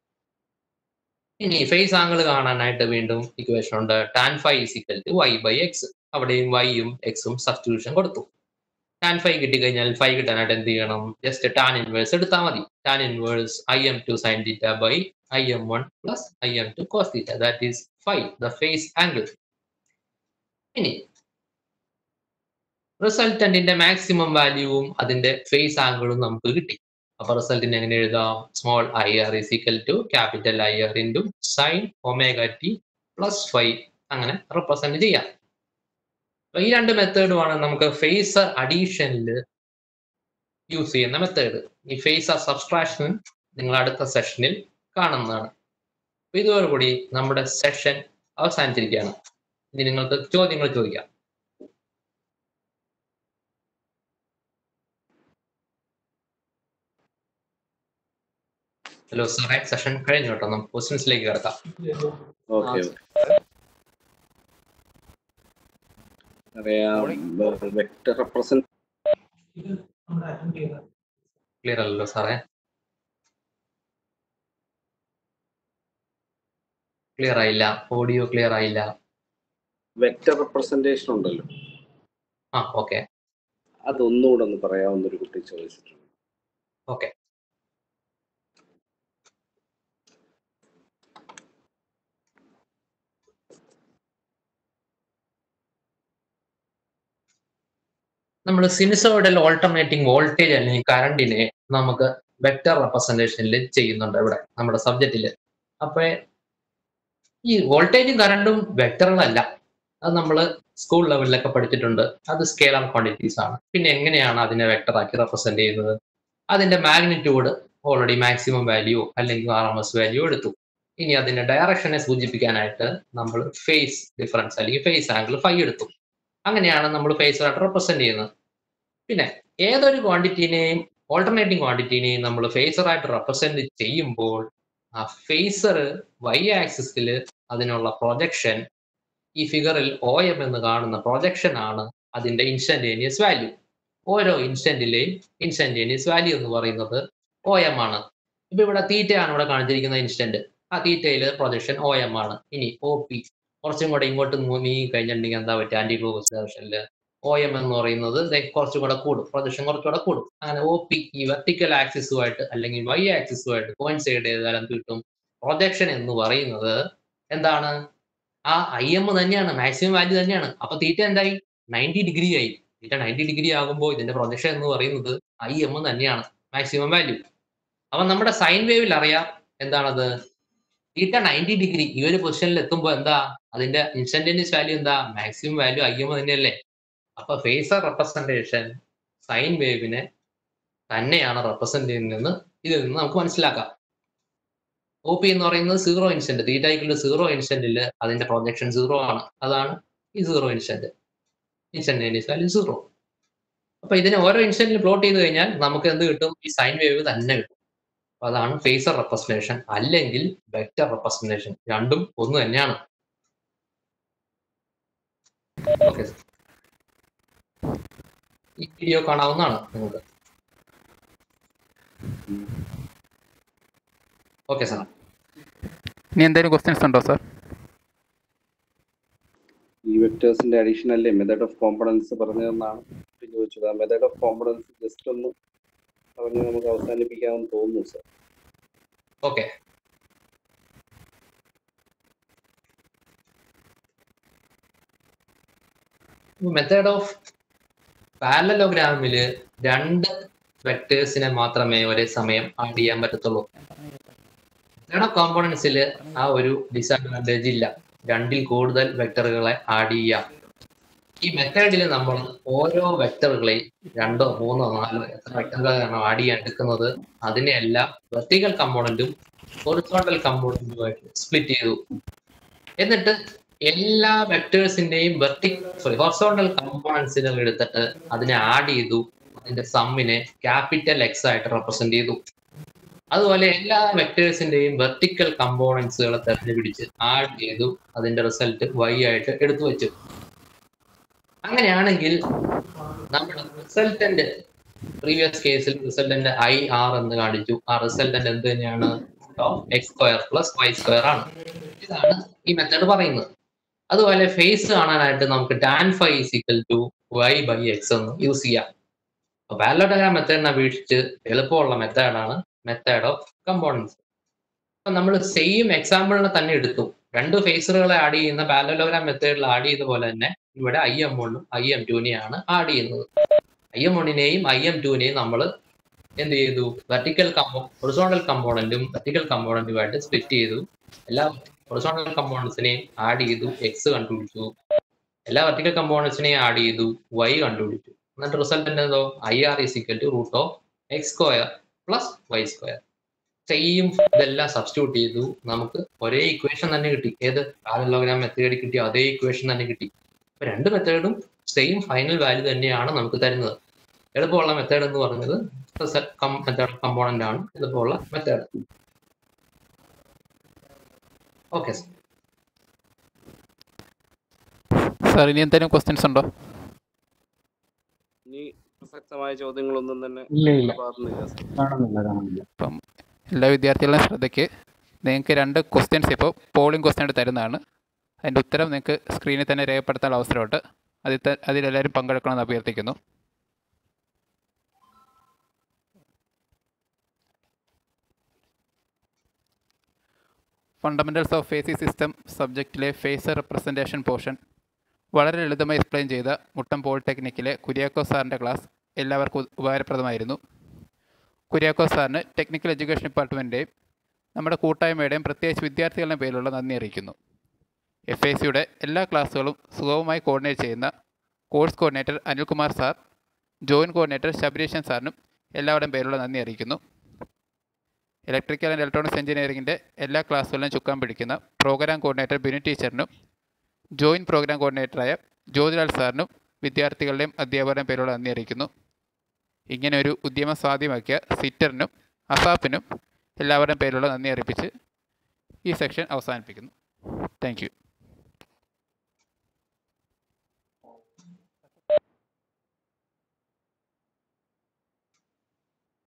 ഇനി ഫേസ് ആംഗിൾ കാണാനായിട്ട് വീണ്ടും ഇക്വേഷൻ ഉണ്ട് tan phi is equal to Y by X അവിടെയും വൈയും എക്സും സബ്സ്റ്റിറ്റ്യൂഷൻ കൊടുത്തു ടാൻ ഫൈവ് കിട്ടിക്കഴിഞ്ഞാൽ ഫൈവ് കിട്ടാനായിട്ട് എന്ത് ചെയ്യണം ജസ്റ്റ് ടാൻ ഇൻവേഴ്സ് എടുത്താൽ മതി tan inverse I M two sine theta by I M one plus I M two cos theta that is phi the phase angle ഇനി റിസൾട്ടന്റിന്റെ മാക്സിമം വാല്യൂവും അതിന്റെ ഫേസ് ആംഗിളും നമുക്ക് കിട്ടി അപ്പൊ റിസൾട്ടിന് എങ്ങനെ എഴുതാം small I R is equal to capital I R into sine omega T plus phi അങ്ങനെ റെപ്രസെന്റ് ചെയ്യാം അപ്പൊ ഈ രണ്ട് മെത്തേഡുമാണ് നമുക്ക് ഫേസർ അഡീഷനിൽ യൂസ് ചെയ്യുന്ന മെത്തേഡ് ഈ ഫേസർ സബ്സ്ട്രാക്ഷൻ നിങ്ങൾ അടുത്ത സെഷനിൽ കാണുന്നതാണ് അപ്പൊ ഇതോടുകൂടി നമ്മുടെ സെഷൻ അവസാനിച്ചിരിക്കുകയാണ് ഇനി നിങ്ങൾക്ക് ചോദ്യങ്ങൾ ചോദിക്കാം ഹലോ സാറേ സെഷൻ കഴിഞ്ഞു കേട്ടോ നമുക്ക് ക്വസ്റ്റ്യൻസിലേക്ക് കിടക്കാം ഓക്കെ അറിയാം വെക്ടർ റെപ്രസെന്റ് ക്ലിയർ അല്ലല്ലോ സാറേ ക്ലിയർ ആയില്ല ഓഡിയോ ക്ലിയർ ആയില്ല വെക്ടർ റെപ്രസെന്റേഷൻ ഉണ്ടല്ലോ ആ ഓക്കെ അതൊന്നുകൂടെ ഒന്ന് പറയാവുന്ന ഒരു കുട്ടി ചോദിച്ചിട്ടുണ്ട് ഓക്കെ നമ്മൾ സിനുസോയിഡൽ ഓൾട്ടർനേറ്റിംഗ് വോൾട്ടേജ് അല്ലെങ്കിൽ കറണ്ടിനെ നമുക്ക് വെക്ടർ റെപ്രസെന്റേഷനിൽ ചെയ്യുന്നുണ്ട് ഇവിടെ നമ്മുടെ സബ്ജക്റ്റിൽ അപ്പൊ ഈ വോൾട്ടേജും കറണ്ടും വെക്ടറുകളല്ല അത് നമ്മൾ സ്കൂൾ ലെവലിലൊക്കെ പഠിച്ചിട്ടുണ്ട് അത് സ്കേലർ ക്വാണ്ടിറ്റീസ് ആണ് പിന്നെ എങ്ങനെയാണ് അതിനെ വെക്ടർ ആക്കി റെപ്രസെന്റ് ചെയ്യുന്നത് അതിന്റെ മാഗ്നിറ്റ്യൂഡ് ഓൾറെഡി മാക്സിമം വാല്യൂ അല്ലെങ്കിൽ ആർ എം എസ് വാല്യൂ എടുത്തു ഇനി അതിന്റെ ഡയറക്ഷനെ സൂചിപ്പിക്കാനായിട്ട് നമ്മൾ ഫേസ് ഡിഫറൻസ് അല്ലെങ്കിൽ ഫേസ് ആംഗിൾ ഫൈവ് എടുത്തു അങ്ങനെയാണ് നമ്മൾ ഫേസ് ആയിട്ട് റെപ്രസെന്റ് ചെയ്യുന്നത് പിന്നെ ഏതൊരു ക്വാണ്ടിറ്റീനെയും ഓൾട്ടർനേറ്റിംഗ് ക്വാണ്ടിറ്റീനെയും നമ്മൾ ഫേസറായിട്ട് റെപ്രസെന്റ് ചെയ്യുമ്പോൾ ആ ഫേസർ വൈ ആക്സിസിൽ അതിനുള്ള പ്രൊജക്ഷൻ ഈ ഫിഗറിൽ ഒ എം എന്ന് കാണുന്ന പ്രൊജക്ഷൻ ആണ് അതിന്റെ ഇൻസ്റ്റന്റേനിയസ് വാല്യൂ ഓരോ ഇൻസ്റ്റന്റിലെയും ഇൻസ്റ്റന്റേനിയസ് വാല്യൂ എന്ന് പറയുന്നത് ഒ എം ആണ് ഇപ്പൊ ഇവിടെ തീറ്റയാണ് ഇവിടെ കാണിച്ചിരിക്കുന്ന ഇൻസ്റ്റന്റ് ആ തീറ്റയിൽ പ്രൊജക്ഷൻ ഒ എം ആണ് ഇനി ഒ പി കുറച്ചും കൂടെ ഇങ്ങോട്ട് നീങ്ങി കഴിഞ്ഞിട്ടുണ്ടെങ്കിൽ എന്താ പറ്റുക ആന്റി ക്ലോസിൽ ഒ എം എന്ന് പറയുന്നത് ദേ കുറച്ചും കൂടെ കൂടും പ്രൊജക്ഷൻ കുറച്ചുകൂടെ കൂടും അങ്ങനെ ഒ പി ഈ വെർട്ടിക്കൽ ആക്സിസുമായിട്ട് അല്ലെങ്കിൽ വൈ ആക്സിസുമായിട്ട് കോയിൻസൈഡ് ചെയ്താൽ എന്ത് കിട്ടും പ്രൊജക്ഷൻ എന്ന് പറയുന്നത് എന്താണ് ആ ഐ എം തന്നെയാണ് മാക്സിമം വാല്യൂ തന്നെയാണ് അപ്പൊ തീറ്റ എന്തായി നയൻറ്റി ഡിഗ്രി ആയി തീറ്റ നയൻറ്റി ഡിഗ്രി ആകുമ്പോൾ ഇതിന്റെ പ്രൊജക്ഷൻ എന്ന് പറയുന്നത് ഐ എം തന്നെയാണ് മാക്സിമം വാല്യൂ അപ്പൊ നമ്മുടെ സൈൻ വേവിൽ അറിയാം എന്താണത് തീറ്റ നയൻറ്റി ഡിഗ്രി ഈ ഒരു പൊസിഷനിൽ എത്തുമ്പോൾ എന്താ അതിന്റെ ഇൻസ്റ്റന്റേനിയസ് വാല്യൂ എന്താ മാക്സിമം വാല്യൂ ഐ എം തന്നെയല്ലേ അപ്പൊ ഫേസർ റെപ്രസെന്റേഷൻ സൈൻ വേവിനെ തന്നെയാണ് റെപ്രസെന്റ് ചെയ്യുന്നതെന്ന് ഇതിൽ നിന്ന് നമുക്ക് മനസ്സിലാക്കാം ഒ പി എന്ന് പറയുന്നത് സീറോ ഇൻസ്റ്റന്റ് തീറ്റയ്ക്കുള്ള സീറോ ഇൻസ്റ്റന്റിൽ അതിന്റെ പ്രൊജക്ഷൻ സീറോ ആണ് അതാണ് ഈ zero instant instantaneous value zero അപ്പൊ ഇതിനെ ഓരോ ഇൻസ്റ്റന്റിൽ പ്ലോട്ട് ചെയ്ത് കഴിഞ്ഞാൽ നമുക്ക് എന്ത് കിട്ടും ഈ സൈൻ വേവ് തന്നെ കിട്ടും അപ്പൊ അതാണ് ഫേസർ റെപ്രസെന്റേഷൻ അല്ലെങ്കിൽ വെക്റ്റർ റെപ്രസെന്റേഷൻ രണ്ടും ഒന്ന് തന്നെയാണ് ഓക്കെ ഈ വീഡിയോ കാണാവുന്നതാണ് നിങ്ങൾക്ക് ഓക്കെ സാർ ഇനി എന്തെങ്കിലും ക്വസ്റ്റ്യൻസ് ഉണ്ടോ സാർ ഈ വെക്ടേഴ്സിന്റെ അഡീഷൻ അല്ലേ മെത്തേഡ് ഓഫ് കോമ്പണൻസ് പറഞ്ഞതെന്നാണ് കുട്ടി ചോദിച്ചത് ആ മെത്തേഡ് ഓഫ് കോമ്പണൻസ് ജസ്റ്റ് ഒന്ന് പറഞ്ഞ് നമുക്ക് അവസാനിപ്പിക്കാമെന്ന് തോന്നുന്നു സർ ഓക്കെ മെത്തേഡ് ഓഫ് പാരലലോഗ്രാമില് രണ്ട് വെക്ടേഴ്സിനെ മാത്രമേ ഒരേ സമയം ആഡ് ചെയ്യാൻ പറ്റത്തുള്ളൂ മെത്തേഡ് ഓഫ് കോമ്പോണൻസിൽ ആ ഒരു ഡിസഡ്വാൻറ്റേജ് ഇല്ല രണ്ടിൽ കൂടുതൽ വെക്ടറുകളെ ആഡ് ചെയ്യാം ഈ മെത്തേഡിൽ നമ്മൾ ഓരോ വെക്ടറുകളെയും രണ്ടോ മൂന്നോ നാലോ എത്ര വെക്ടറുകളാണ് ആഡ് ചെയ്യാൻ എടുക്കുന്നത് അതിനെല്ലാം വെർട്ടിക്കൽ കമ്പോണന്റും ഹൊറിസോണ്ടൽ കമ്പോണന്റുമായിട്ട് സ്പ്ലിറ്റ് ചെയ്തു എന്നിട്ട് എല്ലാ വെക്ടേഴ്സിന്റെയും വെർട്ടി സോറി ഹൊറിസോണ്ടൽ കമ്പോണൻസിനെ എടുത്തിട്ട് അതിനെ ആഡ് ചെയ്തു അതിന്റെ സമ്മിനെ ക്യാപിറ്റൽ എക്സ് ആയിട്ട് റെപ്രസെന്റ് ചെയ്തു അതുപോലെ എല്ലാ വെക്ടേഴ്സിന്റെയും വെർട്ടിക്കൽ കമ്പോണൻസുകളെ തെരഞ്ഞുപിടിച്ച് ആഡ് ചെയ്തു അതിന്റെ റിസൾട്ട് വൈ ആയിട്ട് എടുത്തു വെച്ചു അങ്ങനെയാണെങ്കിൽ നമ്മുടെ റിസൾട്ടന്റ് പ്രീവിയസ് കേസിൽ റിസൾട്ടന്റ് ഐ ആർ എന്ന് കാണിച്ചു ആ റിസൾട്ടന്റ് എന്ത് തന്നെയാണ് X square plus Y square ആണ് ഇതാണ് ഈ മെത്തേഡ് പറയുന്നത് അതുപോലെ ഫേസ് കാണാനായിട്ട് നമുക്ക് tan phi equal to Y by X എന്ന് യൂസ് ചെയ്യാം അപ്പൊ പാരലോഗ്രാം മെത്തേഡിനെ അപേക്ഷിച്ച് എളുപ്പമുള്ള മെത്തേഡാണ് മെത്തേഡ് ഓഫ് കമ്പോണൻസ് അപ്പൊ നമ്മൾ സെയിം എക്സാമ്പിളിനെ തന്നെ എടുത്തു രണ്ട് ഫേസറുകളെ ആഡ് ചെയ്യുന്ന പാരലോഗ്രാം മെത്തേഡിൽ ആഡ് ചെയ്ത പോലെ തന്നെ ഇവിടെ ഐ എം വണ്ണും ഐ എം ടുവിനെയാണ് ആഡ് ചെയ്യുന്നത് ഐ എം വണ്ണിനെയും ഐ എം ടുവിനെയും നമ്മൾ എന്ത് ചെയ്തു വെർട്ടിക്കൽ കമ്പോ ഹൊറിസോണ്ടൽ കമ്പോണന്റും വെർട്ടിക്കൽ കമ്പോണന്റുമായിട്ട് സ്പ്ലിറ്റ് ചെയ്തു എല്ലാ ഹൊറിസോണ്ടൽ കമ്പോണൻസിനെയും ആഡ് ചെയ്തു എക്സ് കണ്ടുപിടിച്ചു എല്ലാ വെർട്ടിക്കൽ കമ്പോണൻസിനെയും ആഡ് ചെയ്തു വൈ കണ്ടുപിടിച്ചു എന്നിട്ട് റിസൾട്ട് എന്തോ I R is equal to root of X square plus Y square same ഇതെല്ലാം സബ്സ്റ്റിറ്റ്യൂട്ട് ചെയ്തു നമുക്ക് ഒരേ ഇക്വേഷൻ തന്നെ കിട്ടി ഏത് പാരലോഗ്രാം മെത്തേഡ് കിട്ടിയ അതേ ഇക്വേഷൻ തന്നെ കിട്ടി അപ്പൊ രണ്ട് മെത്തേഡും സെയിം ഫൈനൽ വാല്യൂ തന്നെയാണ് നമുക്ക് തരുന്നത് എളുപ്പമുള്ള മെത്തേഡ് എന്ന് പറഞ്ഞത് മെത്തേഡ് കമ്പോണന്റ് ആണ് എളുപ്പമുള്ള മെത്തേഡ് ഓക്കെ സാർ ഇനി എന്തെങ്കിലും ക്വസ്റ്റ്യൻസ് ഉണ്ടോ ഇനി പ്രസക്തമായ ചോദ്യങ്ങളൊന്നും തന്നെ ഇല്ല ഇല്ല ഭാഗത്തുനിന്നില്ല സർ കാണുന്നില്ല കാണുന്നില്ല ഇപ്പം എല്ലാ വിദ്യാർത്ഥികളുടെയും ശ്രദ്ധയ്ക്ക് നിങ്ങൾക്ക് രണ്ട് ക്വസ്റ്റ്യൻസ് ഇപ്പോൾ പോളിംഗ് ക്വസ്റ്റ്യൻ ആയിട്ട് തരുന്നതാണ് അതിൻ്റെ ഉത്തരം നിങ്ങൾക്ക് സ്ക്രീനിൽ തന്നെ രേഖപ്പെടുത്താനുള്ള അവസരമുണ്ട് അതിൽ ത- അതിലെല്ലാവരും പങ്കെടുക്കണമെന്ന് അഭ്യർത്ഥിക്കുന്നു ഫണ്ടമെൻറ്റൽസ് ഓഫ് ഫേസി സിസ്റ്റം സബ്ജക്റ്റിലെ ഫേസർ റെപ്രസെൻറ്റേഷൻ പോർഷൻ വളരെ ലളിതമായി എക്സ്പ്ലെയിൻ ചെയ്ത മുട്ടം പോളിടെക്നിക്കിലെ കുര്യാക്കോ സാറിൻ്റെ ക്ലാസ് എല്ലാവർക്കും ഉ- ഉപകാരപ്രദമായിരുന്നു കുര്യാക്കോ സാറിന് ടെക്നിക്കൽ എഡ്യൂക്കേഷൻ ഡിപ്പാർട്ട്മെൻറ്റിൻ്റെയും നമ്മുടെ കൂട്ടായ്മയുടെയും പ്രത്യേകിച്ച് വിദ്യാർത്ഥികളുടെയും പേരിലുള്ള നന്ദി അറിയിക്കുന്നു എഫ് ഐ സിയുടെ എല്ലാ ക്ലാസ്സുകളും സുഗമമായി കോർഡിനേറ്റ് ചെയ്യുന്ന course coordinator Anilkumar sir joint coordinator Sabareeshan സാറിനും എല്ലാവരുടെയും പേരിലുള്ള നന്ദി അറിയിക്കുന്നു ഇലക്ട്രിക്കൽ ആൻഡ് ഇലക്ട്രോണിക്സ് എഞ്ചിനീയറിംഗിൻ്റെ എല്ലാ ക്ലാസ്സുകളിലും ചുക്കാൻ പിടിക്കുന്ന പ്രോഗ്രാം കോർഡിനേറ്റർ ബിനു ടീച്ചറിനും ജോയിൻറ്റ് പ്രോഗ്രാം കോർഡിനേറ്ററായ ജ്യോതിലാൽ സാറിനും വിദ്യാർത്ഥികളുടെയും അധ്യാപകരുടെയും പേരിലുള്ള നന്ദി അറിയിക്കുന്നു ഇങ്ങനെ ഒരു ഉദ്യമം സാധ്യമാക്കിയ സിറ്ററിനും അസാപ്പിനും എല്ലാവരുടെയും പേരിലുള്ള നന്ദി അറിയിപ്പിച്ച് ഈ സെക്ഷൻ അവസാനിപ്പിക്കുന്നു താങ്ക് യു